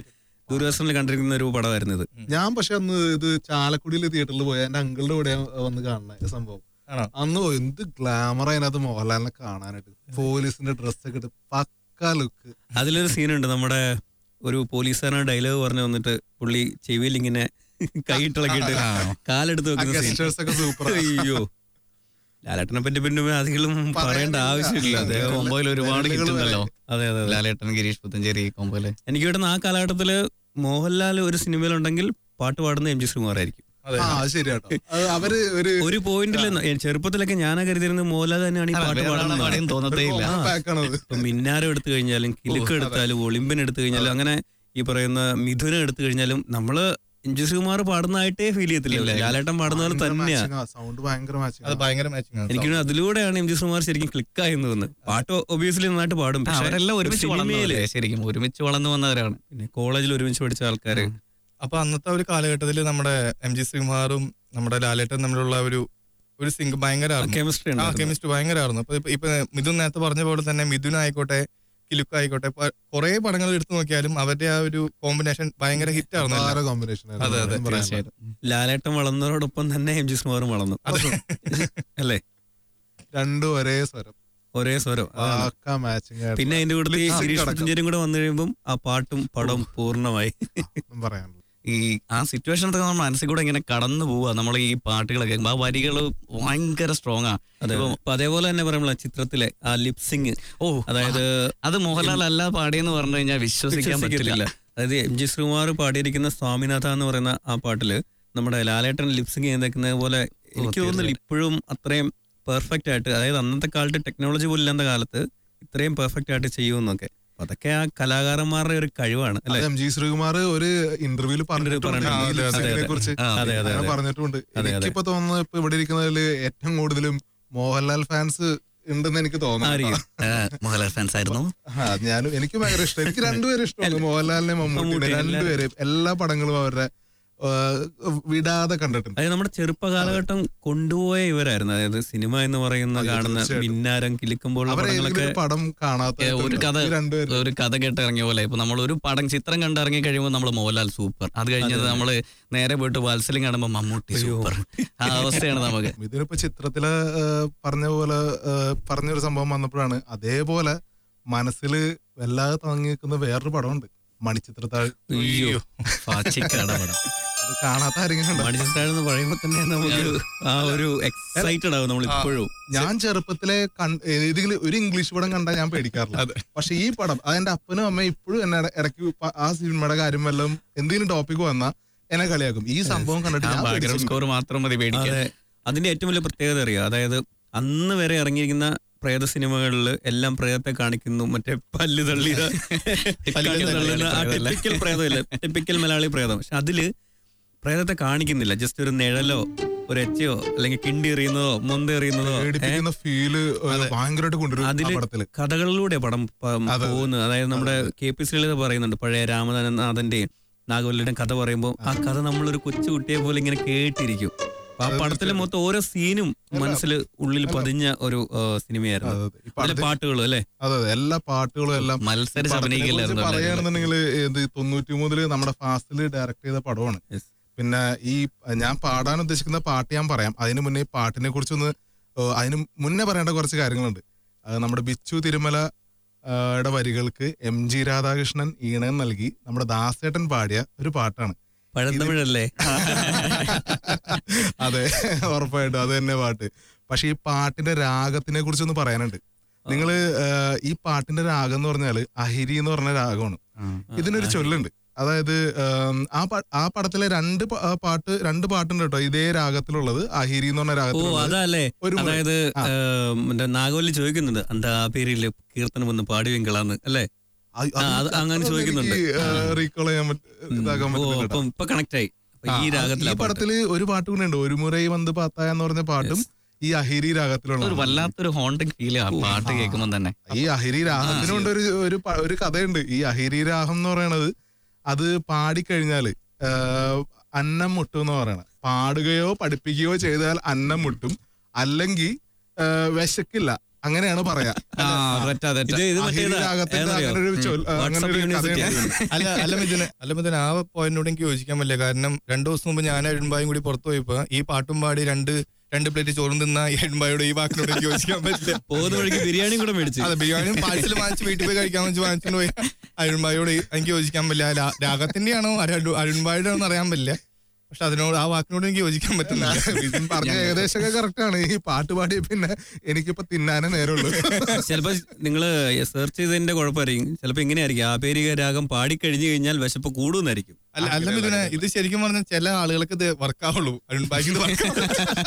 ദൂരദർശനിൽ കണ്ടിരിക്കുന്ന ഒരു പടമായിരുന്നു ഇത് ഞാൻ പക്ഷെ അന്ന് ഇത് ചാലക്കുടിയിൽ തിയേറ്ററിൽ പോയി എന്റെ അങ്കിളുടെ കൂടെ വന്ന് കാണുന്ന സംഭവം അന്ന് എന്ത് ഗ്ലാമർ അതിനകത്ത് മോഹൻലാലിനെ കാണാനായിട്ട് പോലീസിന്റെ ഡ്രസ്സൊക്കെ ഇട്ട് പക്ക ലുക്ക് അതിലൊരു സീനുണ്ട് നമ്മുടെ ഒരു പോലീസുകാരൻ ഡയലോഗ് പറഞ്ഞു വന്നിട്ട് പുള്ളി ചെവിയിൽ ഇങ്ങനെ കൈയിട്ടിളക്കിയിട്ട് കാലെടുത്ത് ആ gestures ഒക്കെ super വെക്കുന്ന ആ. അയ്യോ ലാലേട്ടനെ പറ്റി പിന്നെ അധികം പറയേണ്ട ആവശ്യമില്ല അദ്ദേഹം കോമ്പോയിൽ ഒരുപാട് വിരലുകൾ കിട്ടുന്നല്ലോ അതെ അതെ അതെ. ലാലേട്ടൻ ഗിരീഷ് പുത്തഞ്ചേരി കോമ്പോയില് എനിക്ക് കിട്ടുന്ന ആ കാലഘട്ടത്തില് മോഹൻലാൽ ഒരു സിനിമയിലുണ്ടെങ്കിൽ പാട്ട് പാടുന്ന എം ജി ശ്രീകുമാറായിരിക്കും ആ അത് ശരിയാട്ടോ അത് അവര് ഒരു ഒരു പോയിന്റിൽ ചെറുപ്പത്തിലൊക്കെ ഞാൻ കരുതിയിരുന്നത് മോഹൻലാൽ തന്നെയാണ് ഈ അല്ല, പാട്ട് വേറെ ആളെ പാടുന്നത് പാടിയെന്ന് തോന്നത്തേ ഇല്ല. ആ. പാക്കാണത് ഇപ്പൊ മിന്നാരം എടുത്തു കഴിഞ്ഞാലും കിലുക്ക് എടുത്താലും ഒളിമ്പിൻ എടുത്തു കഴിഞ്ഞാലും അങ്ങനെ ഈ പറയുന്ന മിഥുനം എടുത്തു കഴിഞ്ഞാലും നമ്മള് എം ജി ശ്രീകുമാർ പാടുന്നതായിട്ടേ ഫീൽ ചെയ്യത്തില്ല ലാലേട്ടൻ പാടുന്ന പോലെ തന്നെയാ സൗണ്ട് ഭയങ്കര മാച്ചിങ് അത് ഭയങ്കര മാച്ചിങ് എനിക്ക് തോന്നുന്നു അതിലൂടെയാണ് എം ജി ശ്രീകുമാർ ശരിക്കും ക്ലിക്ക് ആയെന്ന് തോന്നുന്നു പാട്ട് ഒബിയസ്ലി നന്നായിട്ട് പാടും ആ, പക്ഷേ അവരെല്ലാം ഒരുമിച്ച് സിനിമയില് വളർന്നവരല്ലേ ശരിക്കും ഒരുമിച്ച് വളർന്നു വന്നവരാണ് പിന്നെ കോളേജിൽ ഒരുമിച്ച് പഠിച്ച ആൾക്കാര് അപ്പൊ അന്നത്തെ ഒരു കാലഘട്ടത്തിൽ നമ്മുടെ എം ജി ശ്രീകുമാറും നമ്മുടെ ലാലേട്ടൻ തമ്മിലുള്ള ഒരു ഒരു സിംഗ് ഭയങ്കര കെമിസ്ട്രി കെമിസ്ട്രി ഭയങ്കരമായിരുന്നു അപ്പൊ ഇപ്പൊ- ഇപ്പൊ മിഥുൻ നേരത്തെ പറഞ്ഞ പോലെ തന്നെ മിഥുൻ ആയിക്കോട്ടെ കിലുക്ക് ആയിക്കോട്ടെ കുറെ പടങ്ങൾ എടുത്തു നോക്കിയാലും അവരുടെ ആ ഒരു കോമ്പിനേഷൻ ഭയങ്കര ഹിറ്റ് ആയിരുന്നു എല്ലാം. കോമ്പിനേഷൻ അതെ അതെ തീർച്ചയായിട്ടും ലാലേട്ടൻ വളർന്നതോടൊപ്പം തന്നെ എം ജി ശ്രീകുമാറും വളർന്നു അല്ലേ രണ്ടും ഒരേ സ്വരം ഒരേ സ്വരം അതാണ്. പക്ക മാച്ചിങ് പിന്നെ അതിന്റെ കൂടെ ഗിരീഷ് പുത്തഞ്ചേരിയും കൂടെ വന്നു കഴിയുമ്പോൾ ആ പാട്ടും പടവും പൂർണ്ണമായി പറയാനുള്ളത് ഈ ആ സിറ്റുവേഷൻ നമ്മൾ മനസ്സിൽ കൂടെ ഇങ്ങനെ കടന്നു പോവുക നമ്മൾ ഈ പാട്ടുകളൊക്കെ ആ വരികൾ ഭയങ്കര സ്ട്രോങ് ആ അതെ ഇപ്പം അപ്പൊ അതേപോലെ തന്നെ പറയുമ്പോൾ ചിത്രത്തിലെ ആ ലിപ്സിങ് ഓ അതായത് അത് മോഹൻലാൽ അല്ല പാടിയെന്ന് പറഞ്ഞു കഴിഞ്ഞാൽ വിശ്വസിക്കാൻ പറ്റില്ല വിശ്വസിക്കത്തില്ല അതായത് എം ജി ശ്രീകുമാർ പാടിയിരിക്കുന്ന സ്വാമിനാഥ എന്ന് പറയുന്ന ആ പാട്ടില് നമ്മുടെ ലാലേട്ടൻ ലിപ്സിങ് ചെയ്തേക്കുന്ന പോലെ എനിക്ക് തോന്നുന്നില്ല ഇപ്പോഴും അത്രയും പെർഫെക്റ്റ് ആയിട്ട് അതായത് അന്നത്തെ കാലത്ത് ടെക്നോളജി പോലും ഇല്ലാത്ത കാലത്ത് ഇത്രയും പെർഫെക്റ്റ് ആയിട്ട് ചെയ്യുമെന്നൊക്കെ അപ്പൊ അതൊക്കെ ആ കലാകാരന്മാരുടെ ഒരു കഴിവാണ് അല്ലെ എം ജി ശ്രീകുമാർ ഒരു ഇന്റർവ്യൂല് പറഞ്ഞിട്ടുണ്ട് പറഞ്ഞിട്ടുണ്ട്. ഈ അതെ, ലിപ്സിങ്ങിനെ അതെ. കുറിച്ച് ആ, അതെ, അതെ, അങ്ങനെ അതെ. പറഞ്ഞിട്ടുണ്ട് അതെ, അതെ. എനിക്കിപ്പോ തോന്നുന്നത് ഇപ്പൊ ഇവിടെ ഇരിക്കുന്നതിൽ ഏറ്റവും കൂടുതലും മോഹൻലാൽ ഫാൻസ് ഉണ്ടെന്ന് എനിക്ക് തോന്നുന്നു ആയിരിക്കും. മോഹൻലാൽ ഫാൻസ് ആയിരുന്നു ആ, ഞാനും എനിക്ക് ഭയങ്കര ഇഷ്ടം എനിക്ക് രണ്ടുപേരും ഇഷ്ടമാണ് മോഹൻലാലിനെ മമ്മൂട്ടിനെ മമ്മൂട്ടി, രണ്ടുപേരും എല്ലാ പടങ്ങളും അവരുടെ ആ, വിടാതെ കണ്ടിട്ടുണ്ട് അതായത് നമ്മുടെ ചെറുപ്പ കാലഘട്ടം കൊണ്ടുപോയ ഇവരായിരുന്നു അതായത് സിനിമ എന്ന് പറയുന്ന അയ്യോ, കാണുന്ന തീർച്ചയായിട്ടും. മിന്നാരം കിളിക്കുമ്പോഴുള്ള അവരെ പടങ്ങളൊക്കെ ഏതെങ്കിലും ഒരു പടം കാണാത്ത ഏ, ഒരു കഥ രണ്ടുപേരും ഒരു കഥ കേട്ട് ഇറങ്ങിയ പോലെ ഇപ്പൊ നമ്മൾ ഒരു പടം ചിത്രം കണ്ട് ഇറങ്ങി കഴിയുമ്പോൾ നമ്മൾ മോഹൻലാൽ സൂപ്പർ അത് കഴിഞ്ഞത് നമ്മള് നേരെ പോയിട്ട് വാത്സല്യം കാണുമ്പോൾ മമ്മൂട്ടി സൂപ്പർ ആ അവസ്ഥയാണ് നമുക്ക് ഇതിനിപ്പോ ചിത്രത്തില് ആ, പറഞ്ഞ പോലെ ആ, പറഞ്ഞൊരു സംഭവം വന്നപ്പോഴാണ് അതേപോലെ മനസ്സിൽ വല്ലാതെ തങ്ങി നിൽക്കുന്ന വേറൊരു പടമുണ്ട് മണിച്ചിത്രത്താഴ് അയ്യോ പാച്ചിക്കാട പടം അത് കാണാത്ത ആരെങ്കിലും ഉണ്ടോ? മണിച്ചിട്ടാണെന്ന് പറയുമ്പോ തന്നെ നമുക്ക് ആ ഒരു എക്സൈറ്റഡ് ആവും നമ്മൾ ഇപ്പോഴും ഞാൻ ചെറുപ്പത്തിലെ കൺ- ഏതെങ്കിലും ഒരു ഇംഗ്ലീഷ് പടം കണ്ടാൽ ഞാൻ പേടിക്കാറില്ല പക്ഷെ ഈ പടം അതെന്റെ അപ്പനും അമ്മയും ഇപ്പോഴും എന്നെ ഇട- ഇടയ്ക്ക് പ- ആ സിനിമയുടെ കാര്യം വല്ലതും എന്തെങ്കിലും ടോപ്പിക് വന്നാ എന്നെ കളിയാക്കും ഈ സംഭവം കണ്ടിട്ട് ആ ഞാൻ ബാക്ക്ഗ്രൗണ്ട് പേടിച്ചിട്ടുണ്ട്. സ്കോർ മാത്രം മതി പേടിക്കാൻ അതെ അതിന്റെ ഏറ്റവും വലിയ പ്രത്യേകത അറിയാം അതായത് അന്ന് വരെ ഇറങ്ങിയിരിക്കുന്ന പ്രേത സിനിമകളിൽ എല്ലാം പ്രേതത്തെ കാണിക്കുന്നു മറ്റേ പല്ല് തള്ളിയ കണ്ണ് തള്ളുന്ന ആ ടിപ്പിക്കൽ പ്രേതമില്ല ടിപ്പിക്കൽ മലയാളി പ്രേതം പക്ഷെ അതില് പ്രേതത്തെ കാണിക്കുന്നില്ല ജസ്റ്റ് ഒരു നിഴലോ ഒരു എച്ചയോ അല്ലെങ്കിൽ കിണ്ടി എറിയുന്നതോ മൊന്ത എറിയുന്നതോ ഏ? പേടിപ്പിക്കുന്ന ഫീല് ഭയങ്കരമായിട്ട് കൊണ്ടുവരും ആ അതില് പടത്തില് കഥകളിലൂടെ പടം പ- പോകുന്നത് അതായത് നമ്മുടെ കെ പി ശ്രീലത പറയുന്നുണ്ട് പഴയ രാമനാഥന്റെയും നാഗവല്ലിയുടെയും കഥ പറയുമ്പോൾ ആ കഥ നമ്മളൊരു കൊച്ചു കുട്ടിയെ പോലെ ഇങ്ങനെ കേട്ടിരിക്കും അപ്പൊ ആ പടത്തിലെ മൊത്തം ഓരോ സീനും മനസ്സിൽ ഉള്ളിൽ പതിഞ്ഞ ഒരു ആ, സിനിമയായിരുന്നു അതിലെ പാട്ടുകളും അല്ലേ അതെ അതെ എല്ലാ പാട്ടുകളും എല്ലാം മത്സരിച്ച് ഈ പടത്തിനെ അഭിനയിക്കില്ലായിരുന്നു കുറിച്ച് എല്ലാവരും. പറയുകയാണെന്നുണ്ടെങ്കിൽ ഇത് തൊണ്ണൂറ്റി മൂന്നില് നമ്മുടെ ഫാസ്റ്റില് ഡയറക്ട് ചെയ്ത പടമാണ് പിന്നെ ഈ ഞാൻ പാടാൻ ഉദ്ദേശിക്കുന്ന പാട്ട് ഞാൻ പറയാം അതിന് മുന്നേ ഈ പാട്ടിനെ കുറിച്ചൊന്ന് ഏഹ്, അതിന് മുന്നേ പറയേണ്ട കുറച്ച് കാര്യങ്ങളുണ്ട് അത് നമ്മുടെ ബിച്ചു തിരുമല ആ, യുടെ വരികൾക്ക് എം ജി രാധാകൃഷ്ണൻ ഈണം നൽകി നമ്മുടെ ദാസേട്ടൻ പാടിയ ഒരു പാട്ടാണ് പഴന്തമിഴല്ലേ അതെ ഉറപ്പായിട്ടും അത് തന്നെ പാട്ട് പക്ഷെ ഈ പാട്ടിന്റെ രാഗത്തിനെ കുറിച്ചൊന്ന് പറയാനുണ്ട് നിങ്ങള് ഏഹ്, ഈ പാട്ടിന്റെ രാഗം എന്ന് പറഞ്ഞാല് അഹിരി എന്ന് പറഞ്ഞ രാഗമാണ് ഇതിനൊരു ചൊല്ലുണ്ട് അതായത് ഏം, ആ പ- ആ പടത്തിലെ രണ്ട് പ- ആ പാട്ട് രണ്ട് പാട്ടുണ്ട് കേട്ടോ ഇതേ രാഗത്തിലുള്ളത് അഹിരി എന്ന് പറഞ്ഞ ഓ രാഗത്തിലുള്ളത് അതല്ലേ ഒരു മുറി. അതായത് ആ. ഏം, മറ്റേ നാഗവല്ലി ചോദിക്കുന്നുണ്ട് എന്താ ആ പേരില് കീർത്തനം ഒന്ന് പാടുവെങ്കിലാന്ന് അല്ലേ അത് ആ, അത് അങ്ങനെ അതൊന്നും ചോദിക്കുന്നുണ്ട് എനിക്ക്, ഏഹ്, recall ചെയ്യാൻ പറ്റ- ഇതാക്കാൻ ഓ പറ്റുന്നില്ല കേട്ടോ. അപ്പം ഇപ്പൊ കണക്ട് ആയി അപ്പൊ ആ, ഈ അത് രാഗത്തിലാ ഈ പടത്തില് ഒരു പാട്ട് കൂടെ ഉണ്ട് ഒരു മുറൈ വന്ന് പാത്തായ എന്ന് പറഞ്ഞ പാട്ടും ഈ അഹിരി രാഗത്തിലുള്ള ഒരു വല്ലാത്തൊരു ഹോണ്ടിങ് ഫീൽ ആ പാട്ട് കേൾക്കുമ്പോൾ തന്നെ ഈ അഹിരി രാഗത്തിനുണ്ട് ഒരു ഒരു പ- ഒരു കഥയുണ്ട് ഈ അഹിരി രാഗം എന്ന് പറയണത് അത് പാടിക്കഴിഞ്ഞാല് ആഹ്, അന്നം മുട്ടും എന്ന് പറയണത് പാടുകയോ പഠിപ്പിക്കുകയോ ചെയ്താൽ അന്നം മുട്ടും അല്ലെങ്കിൽ ആഹ്, വിശക്കില്ല അങ്ങനെയാണ് പറയാ ആ, തെറ്റാ, തെറ്റാ. ഇത് ഇത് അഹിരി മറ്റേതാ. രാഗത്തിന്റെ ഏതറിയോ? അങ്ങനെ ഒരു ചൊൽ- ഉം. അങ്ങനെ വാട്സാപ്പ് ഒരു യൂണിവേഴ്സിറ്റി കഥയാണ്. അല്ല അല്ല മിഥുന അല്ല മിഥുന ആ പോയിന്റിനോട് എനിക്ക് യോജിക്കാൻ പറ്റില്ല കാരണം രണ്ടു ദിവസം മുമ്പ് ഞാൻ എഴുമ്പായും കൂടി പുറത്തു പോയപ്പോ ഈ പാട്ടും പാടി രണ്ട് രണ്ട് പ്ലേറ്റ് ചോറും തിന്ന എഴുമ്പായോട് ഈ വാക്കിനോട് എനിക്ക് യോജിക്കാൻ പറ്റില്ല പോകുന്ന വഴിക്ക് ബിരിയാണി കൂടെ മേടിച്ചു അതെ ബിരിയാണിയും പാഴ്സൽ വാങ്ങിച്ച് വീട്ടിൽ പോയി കഴിക്കാൻ വെച്ച് വാങ്ങിച്ചുകൊണ്ട് പോയി അരുൺഭായിയോട് എനിക്ക് യോജിക്കാൻ പറ്റില്ല ലാ- രാഗത്തിന്റെ ആണോ അരുൺഭായിയുടെ ആണോ അറിയാൻ പറ്റില്ല പക്ഷെ അതിനോട് ആ വാക്കിനോട് എനിക്ക് യോജിക്കാൻ പറ്റുന്നില്ല വിപിൻ പറഞ്ഞ ഏകദേശമൊക്കെ കറക്റ്റ് ആണ് ഈ പാട്ട് പാടി പിന്നെ എനിക്കിപ്പോ തിന്നാനേ നേരമുള്ളൂ ചിലപ്പോ നിങ്ങള് സെർച്ച് ചെയ്തതിന്റെ കുഴപ്പമായിരിക്കും ചിലപ്പോ ഇങ്ങനെയായിരിക്കും ആപേരിക രാഗം പാടിക്കഴിഞ്ഞു കഴിഞ്ഞാൽ വിശപ്പ് കൂടുന്നായിരിക്കും അല്ല അല്ല മിഥുന ഇത് ശരിക്കും പറഞ്ഞാൽ ചില ആളുകൾക്ക് ഇത് വർക്കാവുള്ളൂ അരുൺഭായിക്ക് ഇത് വർക്കാവുള്ളൂ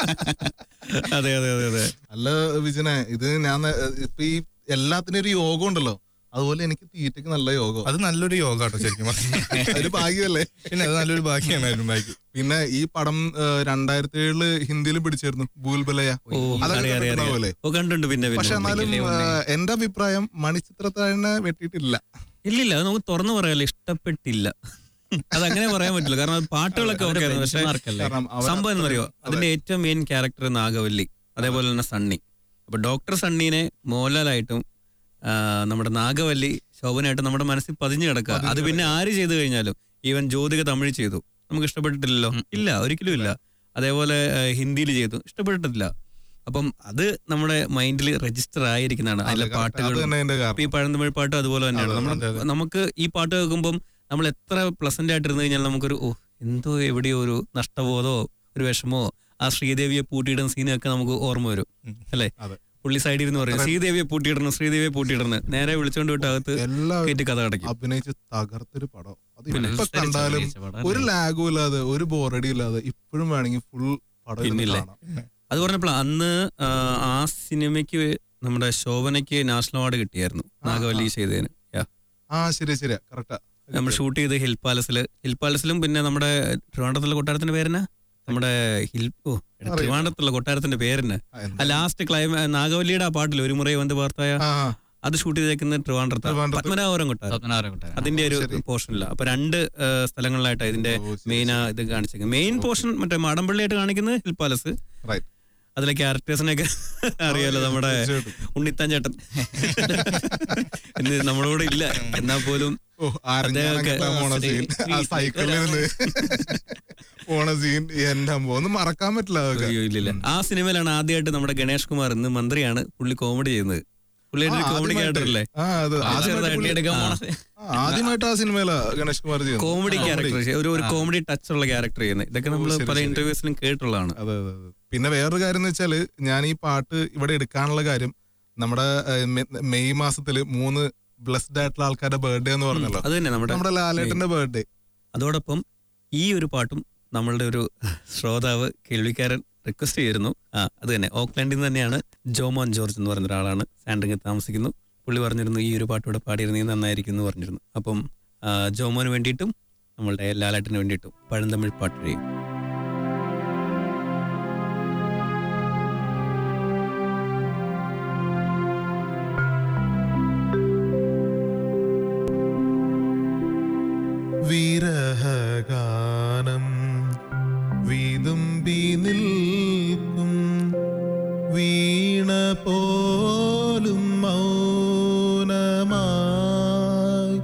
അതെ അതെ അതെ അതെ അല്ല വിജനെ ഇത് ഞാൻ നേ- ഇപ്പൊ ഈ എല്ലാത്തിനും ഒരു യോഗം ഉണ്ടല്ലോ അതുപോലെ എനിക്ക് തീറ്റയ്ക്ക് നല്ല യോഗം അത് നല്ലൊരു യോഗ കേട്ടോ ശരിക്കും പറഞ്ഞാൽ ഒരു ഭാഗ്യമല്ലേ പിന്നെ അത് നല്ലൊരു ഭാഗ്യമാണ് അരുൺഭായിക്ക് പിന്നെ ഈ പടം രണ്ടായിരത്തി ഏഴില് ഹിന്ദിയിൽ പിടിച്ചിരുന്നു ഭൂൽബലയ ഓ അതൊക്കെ അറിയാം അറിയാം അറിയാം കണ്ടിട്ടുണ്ടാവുമല്ലേ? ഓ കണ്ടുണ്ട് പിന്നെ പക്ഷെ പിന്നെ എന്നാലും ആ, എന്റെ അഭിപ്രായം മണിച്ചിത്രത്താഴിനെ വെട്ടിയിട്ടില്ല ഇല്ലില്ല അത് നമുക്ക് തുറന്നു പറയാലോ ഇഷ്ടപ്പെട്ടില്ല അതങ്ങനെ പറയാൻ പറ്റില്ല കാരണം അത് പാട്ടുകളൊക്കെ ഓക്കെ പക്ഷേ കാരണം അവ- സംഭവം എന്ന് പറയുമോ അതിന്റെ ഏറ്റവും മെയിൻ ക്യാരക്ടർ നാഗവല്ലി അതേപോലെ തന്നെ സണ്ണി അപ്പൊ ഡോക്ടർ സണ്ണീനെ മോഹൻലാലായിട്ടും ആ, നമ്മുടെ നാഗവല്ലി ശോഭനായിട്ടും നമ്മുടെ മനസ്സിൽ പതിഞ്ഞു കിടക്കുക അത് പിന്നെ ആര് ചെയ്തു കഴിഞ്ഞാലും ഈവൻ ജ്യോതിക തമിഴ് ചെയ്തു നമുക്ക് ഇഷ്ടപ്പെട്ടിട്ടില്ലല്ലോ ഇല്ല ഒരിക്കലും ഇല്ല അതേപോലെ ഹിന്ദിയിൽ ചെയ്തു ഇഷ്ടപ്പെട്ടിട്ടില്ല അപ്പം അത് നമ്മുടെ മൈൻഡിൽ രജിസ്റ്റർ ആയിരിക്കുന്നതാണ് അതിലെ correct. അത് പാട്ടുകൾ തന്നെ അതിന്റെ കാരണം. ഇപ്പൊ ഈ പഴന്തമിഴ് പാട്ടും അതുപോലെ തന്നെയാണ് നമ്മൾ നമുക്ക് ഈ പാട്ട് കേൾക്കുമ്പം നമ്മൾ എത്ര പ്ലസന്റ് ആയിട്ടിരുന്നു കഴിഞ്ഞാൽ നമുക്കൊരു ഓ എന്തോ എവിടെയോ ഒരു നഷ്ടബോധമോ ഒരു വിഷമോ ആ ശ്രീദേവിയെ പൂട്ടിയിടുന്ന സീനൊക്കെ നമുക്ക് ഓർമ്മ വരും അല്ലേ അതെ. പുള്ളി സൈഡിൽ ഇരുന്ന് പറയും ശ്രീദേവിയെ പൂട്ടിയിടണം ശ്രീദേവിയെ പൂട്ടിയിടണം നേരെ വിളിച്ചോണ്ട് വിട്ട് അകത്ത് എല്ലാവരും കയറ്റി കഥ അടയ്ക്കും അഭിനയിച്ച് തകർത്തൊരു പടം അത് പിന്നെ ഇപ്പൊ കണ്ടാലും അഭിനയിച്ച പടം ഒരു ലാഗും ഇല്ലാതെ ഒരു ബോറടി ഇല്ലാതെ ഇപ്പോഴും വേണമെങ്കിൽ ഫുൾ പടം ഇരുന്ന് പിന്നില്ലേ കാണാം അത് പറഞ്ഞപ്പോൾ അന്ന് ആ, ആ സിനിമയ്ക്ക് നമ്മുടെ ശോഭനയ്ക്ക് നാഷണൽ അവാർഡ് കിട്ടിയായിരുന്നു നാഗവല്ലി ചെയ്തതിന് Yeah. ആ ശരി ശരിയാ കറക്റ്റാ നമ്മൾ ഷൂട്ട് ചെയ്ത് ഹിൽ പാലസില് ഹിൽ പാലസിലും പിന്നെ നമ്മുടെ ട്രിവാൻഡ്രത്തുള്ള കൊട്ടാരത്തിന്റെ പേരെന്നാ നമ്മുടെ ഹിൽ ഓ എടാ, ട്രിവാൻഡ്രത്തുള്ള കൊട്ടാരത്തിന്റെ പേരെന്നാ ആ ലാസ്റ്റ് ക്ലൈമ നാഗവല്ലിയുടെ ആ പാട്ടിൽ ഒരു മുറേ വന്ന് വാർത്തയ അത് ഷൂട്ട് ചെയ്തേക്കുന്നത് ട്രിവാൻഡ്രത്ത് ട്രിവാൻഡ്രത്ത്. പത്മനാഭപുരം കൊട്ടാരം പത്മനാഭപുരം കൊട്ടാരം. അതിന്റെ ഒരു പോർഷനില്ല അപ്പൊ രണ്ട് ആ, സ്ഥലങ്ങളിലായിട്ടാണ് ഇതിന്റെ മെയിൻ ഇത് കാണിച്ചേക്കുന്നത് മെയിൻ പോർഷൻ മറ്റേ മാടമ്പള്ളിയായിട്ട് കാണിക്കുന്നത് ഹിൽ പാലസ് റൈറ്റ് അതിലെ ക്യാരക്ടേഴ്സിനെയൊക്കെ അറിയാലോ നമ്മുടെ ഉണ്ണിത്താൻ ചേട്ടൻ ഇന്ന് നമ്മളോട് ഇല്ല എന്നാ പോലും ഓ അദ്ദേഹമൊക്കെ ആരഞ്ഞാണൊക്കെ പോണ സീൻ ആ സൈക്കിളിൽ നിന്ന് പോണ സീൻ എന്റെ അമ്മ ഒന്നും മറക്കാൻ പറ്റില്ല അതൊക്കെ അയ്യോ ഇല്ലില്ല ആ സിനിമയിലാണ് ആദ്യമായിട്ട് നമ്മുടെ ഗണേഷ് കുമാർ ഇന്ന് മന്ത്രിയാണ് പുള്ളി കോമഡി ചെയ്യുന്നത് പുള്ളിയുടെ ഒരു ആ, കോമഡി ആദ്യമായിട്ട്. ക്യാരക്ടർ അല്ലേ ആ, അത് ആദ്യമായിട്ട് ചെറുതായിട്ട് പുള്ളി- എടുക്കാൻ ആ. പോണ ആ, ആദ്യമായിട്ട് ആ സിനിമയില ഗണേഷ് കുമാർ ചെയ്യുന്നത് കോമഡി ആ, ക്യാരക്ടർ ഒരു ഒരു ആ. കോമഡി ടച്ച് ഉള്ള ക്യാരക്ടർ ചെയ്യുന്നത് ഇതൊക്കെ നമ്മൾ ശരി, പല ശരി. ഇന്റർവ്യൂസിലും കേട്ടുള്ളതാണ് അതെ അതെ അതെ പിന്നെ വേറൊരു കാര്യം എന്ന് വെച്ചാല് ഞാൻ ഈ പാട്ട് ഇവിടെ എടുക്കാനുള്ള കാര്യം നമ്മുടെ ഏഹ്, മെ- മെയ് മാസത്തില് മൂന്ന് ബ്ലസ്ഡ് ആയിട്ടുള്ള ആൾക്കാരുടെ ബർത്ത്ഡേ എന്ന് പറഞ്ഞല്ലോ അത് തന്നെ നമ്മുടെ നമ്മുടെ ലാലേട്ടന്റെ ബർത്ത്ഡേ അതോടൊപ്പം ഈ ഒരു പാട്ടും നമ്മളുടെ ഒരു ശ്രോതാവ് കേൾവിക്കാരൻ റിക്വസ്റ്റ് ചെയ്തിരുന്നു ആ അത് തന്നെ ഓക്ലാൻഡിൽ നിന്ന് തന്നെയാണ് ജോമോൻ ജോർജ് എന്ന് പറയുന്ന ഒരാളാണ് സാൻഡിങ്ങിൽ താമസിക്കുന്നു പുള്ളി പറഞ്ഞിരുന്നു ഈ ഒരു പാട്ട് ഇവിടെ പാടിയിരുന്നെങ്കിൽ നന്നായിരിക്കും എന്ന് പറഞ്ഞിരുന്നു അപ്പം ആ, ജോമോന് വേണ്ടിയിട്ടും നമ്മളുടെ ലാലാട്ടിന് വേണ്ടിയിട്ടും പഴന്തമിഴ് പാട്ട് ചെയ്യും വിരഹഗാനം വിതുമ്പി നിൽക്കും വീണ പോലും മൗനമായി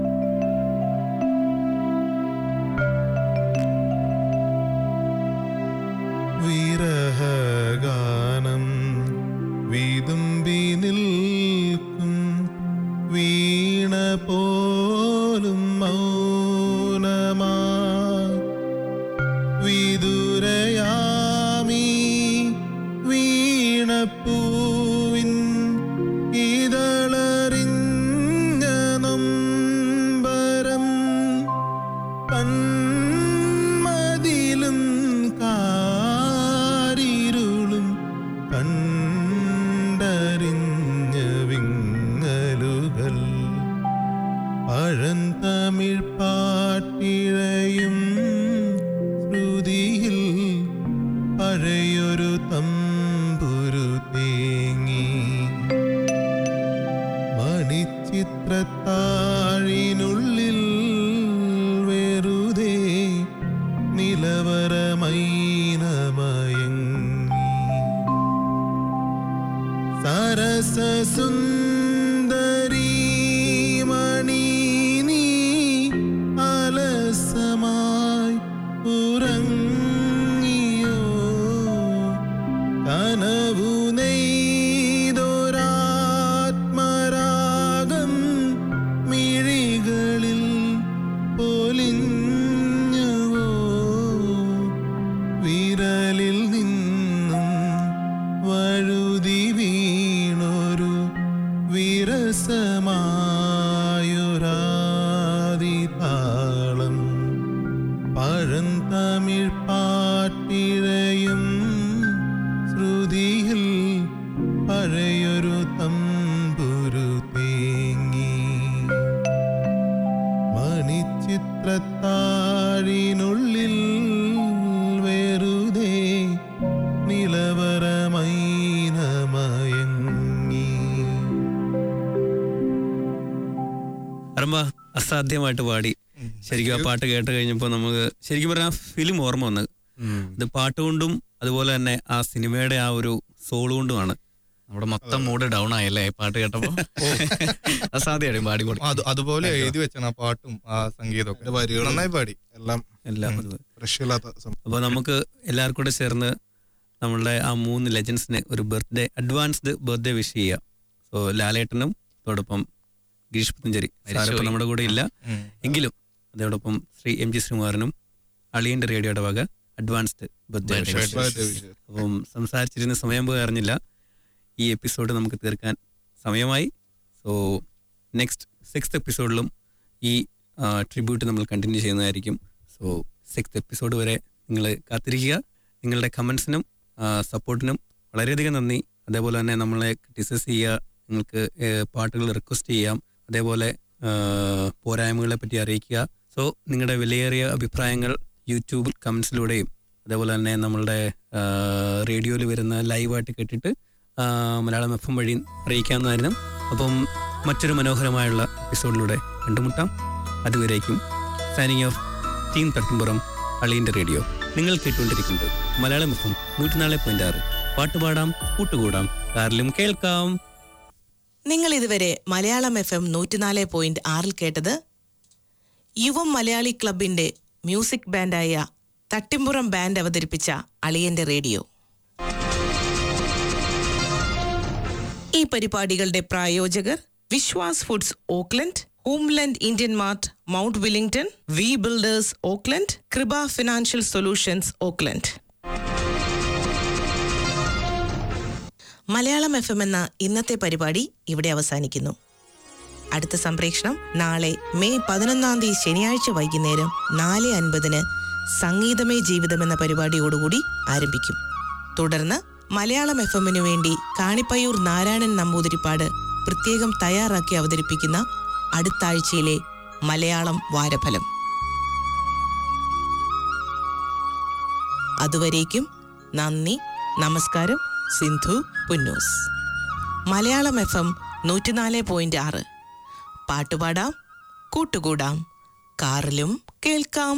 വിരഹഗാനം വിതുമ്പി നിൽക്കും വീണ പോലും മൗനമായി വിദുരയാമീ വീണപ്പൂവിൻ ഇതളറിഞ്ഞ നൊമ്പരം പന്മതിലും കാരിരുളും കണ്ടറിഞ്ഞ വിങ്ങലുകൾ പഴന്തമിഴ് പാട്ടിഴയും ശ്രുതിയിൽ പഴയൊരു തമ്പുരു തേങ്ങി മണിച്ചിത്രത്താഴിനുള്ളിൽ വെറുതെ നിലവരമൈനമയങ്ങി സരസ മണി നീ അലസമായി ഉറങ്ങിയോ കനവു നെയ്തൊരാത്മരാഗം മിഴികളിൽ പൊലിഞ്ഞുവോ വിരലിൽ നിന്നും വഴുതി വീണൊരു വിരസമായൊരാദിതാളം പഴന്തമിഴ് പാട്ടിഴയും ശ്രുതിയിൽ പഴയൊരു തമ്പുരു തേങ്ങി മണിച്ചിത്രത്താഴിനുള്ളിൽ വെറുതെ നിലവറമൈനമയങ്ങി അറമ്പ അസാധ്യമായിട്ട് പാടി ശരിക്കും ആ പാട്ട് കേട്ട് കഴിഞ്ഞപ്പോൾ നമുക്ക് ശരിക്കും പറഞ്ഞാൽ ഫിലിം ഓർമ്മ വന്നത് ഇത് പാട്ട് കൊണ്ടും അതുപോലെ തന്നെ ആ സിനിമയുടെ ആ ഒരു സോൾ കൊണ്ടുമാണ് നമ്മുടെ മൊത്തം മൂഡ് ഡൗൺ ആയല്ലേ പാട്ട് കേട്ടപ്പോ അസാധ്യമായിട്ട് പാടി കൊടുക്കും അത് അതുപോലെ എഴുതി വെച്ചാണ് ആ പാട്ടും ആ സംഗീതമൊക്കെ വരികളും നന്നായി പാടി എല്ലാം എല്ലാം രക്ഷയില്ലാത്ത സം- അപ്പോൾ നമുക്ക് എല്ലാവർക്കും കൂടെ ചേർന്ന് നമ്മളുടെ ആ മൂന്ന് ലെജൻസിന് ഒരു ബർത്ത്ഡേ അഡ്വാൻസ്ഡ് ബർത്ത്ഡേ വിഷ് ചെയ്യാം സോ ലാലേട്ടനും അതോടൊപ്പം ഗിരീഷ് പുത്തഞ്ചേരി സാറിപ്പോൾ നമ്മുടെ കൂടെ ഇല്ല എങ്കിലും അതോടൊപ്പം ശ്രീ എം ജി ശ്രീകുമാരനും അളിയന്റെ റേഡിയോയുടെ വക advanced birthday Birthday wish wishes. അപ്പം സംസാരിച്ചിരുന്ന സമയം പോയി അറിഞ്ഞില്ല ഈ എപ്പിസോഡ് നമുക്ക് തീർക്കാൻ സമയമായി സോ നെക്സ്റ്റ് സിക്സ് എപ്പിസോഡിലും ഈ ട്രിബ്യൂട്ട് നമ്മൾ കണ്ടിന്യൂ ചെയ്യുന്നതായിരിക്കും സോ സിക്സ് എപ്പിസോഡ് വരെ നിങ്ങൾ കാത്തിരിക്കുക നിങ്ങളുടെ കമൻസിനും സപ്പോർട്ടിനും വളരെയധികം നന്ദി അതേപോലെ തന്നെ നമ്മളെ ക്രിറ്റിസൈസ് ചെയ്യുക നിങ്ങൾക്ക് ഏഹ്, പാട്ടുകൾ റിക്വസ്റ്റ് ചെയ്യാം അതേപോലെ ഏഹ്, പോരായ്മകളെ പറ്റി അറിയിക്കുക സോ നിങ്ങളുടെ വിലയേറിയ അഭിപ്രായങ്ങൾ യൂട്യൂബ് കമൻസിലൂടെയും അതേപോലെ തന്നെ നമ്മളുടെ റേഡിയോയിൽ വരുന്ന ലൈവായിട്ട് കേട്ടിട്ട് ആ, മലയാളം എഫ് എം വഴി അറിയിക്കാവുന്നതായിരുന്നു അപ്പം മറ്റൊരു മനോഹരമായുള്ള എപ്പിസോഡിലൂടെ കണ്ടുമുട്ടാം അതുവരേക്കും സൈനിങ് ഓഫ് ടീം തട്ടുംപുറം അളിയൻ്റെ റേഡിയോ നിങ്ങൾ കേട്ടുകൊണ്ടിരിക്കുന്നത് മലയാളം എഫ് എം നൂറ്റിനാല് പോയിന്റ് ആറ് പാട്ടുപാടാം കൂട്ടുകൂടാം കാറിലും കേൾക്കാം നിങ്ങൾ ഇതുവരെ മലയാളം എഫ് എം നൂറ്റിനാല് പോയിന്റ് ആറിൽ കേട്ടത് യുവം മലയാളി ക്ലബിന്റെ മ്യൂസിക് ബാൻഡായ തട്ടിമ്പുറം ബാൻഡ് അവതരിപ്പിച്ച അളിയന്റെ റേഡിയോ ഈ പരിപാടികളുടെ പ്രായോജകർ Vishwas foods Auckland Homeland Indian Mart Mount Wellington V builders Auckland Krupa financial solutions Auckland Malayalam F M എന്ന ഇന്നത്തെ പരിപാടി ഇവിടെ അവസാനിക്കുന്നു അടുത്ത സംപ്രേഷണം നാളെ മെയ് പതിനൊന്നാം തീയതി ശനിയാഴ്ച വൈകുന്നേരം നാല് അൻപതിന് സംഗീതമേ ജീവിതം എന്ന പരിപാടിയോടുകൂടി ആരംഭിക്കും തുടർന്ന് മലയാളം എഫ് എമ്മിനു വേണ്ടി കാണിപ്പയ്യൂർ നാരായണൻ നമ്പൂതിരിപ്പാട് പ്രത്യേകം തയ്യാറാക്കി അവതരിപ്പിക്കുന്ന അടുത്ത ആഴ്ചയിലെ മലയാളം വാരഫലം അതുവരേക്കും നന്ദി നമസ്കാരം സിന്ധു പുന്നൂസ് മലയാളം എഫ് എം നൂറ്റിനാല് പോയിന്റ് ആറ് പാട്ടുപാടാം കൂട്ടുകൂടാം കാറിലും കേൾക്കാം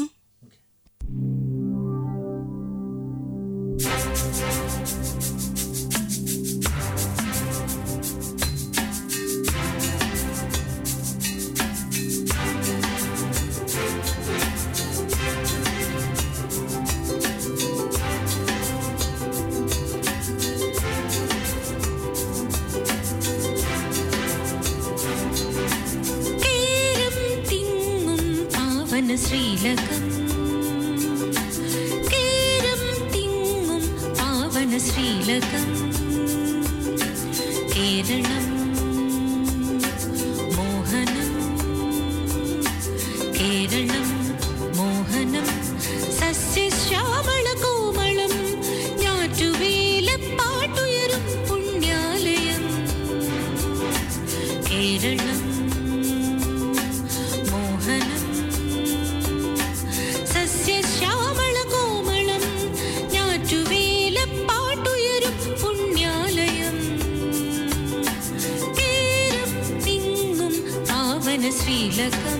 കേരം തിങ്ങും പാവന ശ്രീലകം കേരം തിങ്ങും പാവന ശ്രീലകം കേരളം മോഹനം കേരളം മോഹനം സസ്യശ്യാമള കോമളം ഞാറ്റുവേല പാട്ടുയരും പുണ്യാലയം കേരളം മോഹനം സസ്യശ്യാമള കോമളം ഞാറ്റുവേല പാട്ടുയരും പുണ്യാലയം കേരം തിങ്ങും പാവന ശ്രീലകം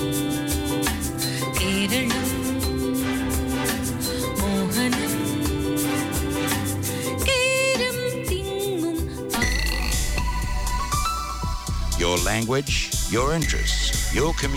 കേരളം മോഹനം കേരം തിങ്ങും പാ- Your language, your interests, your community.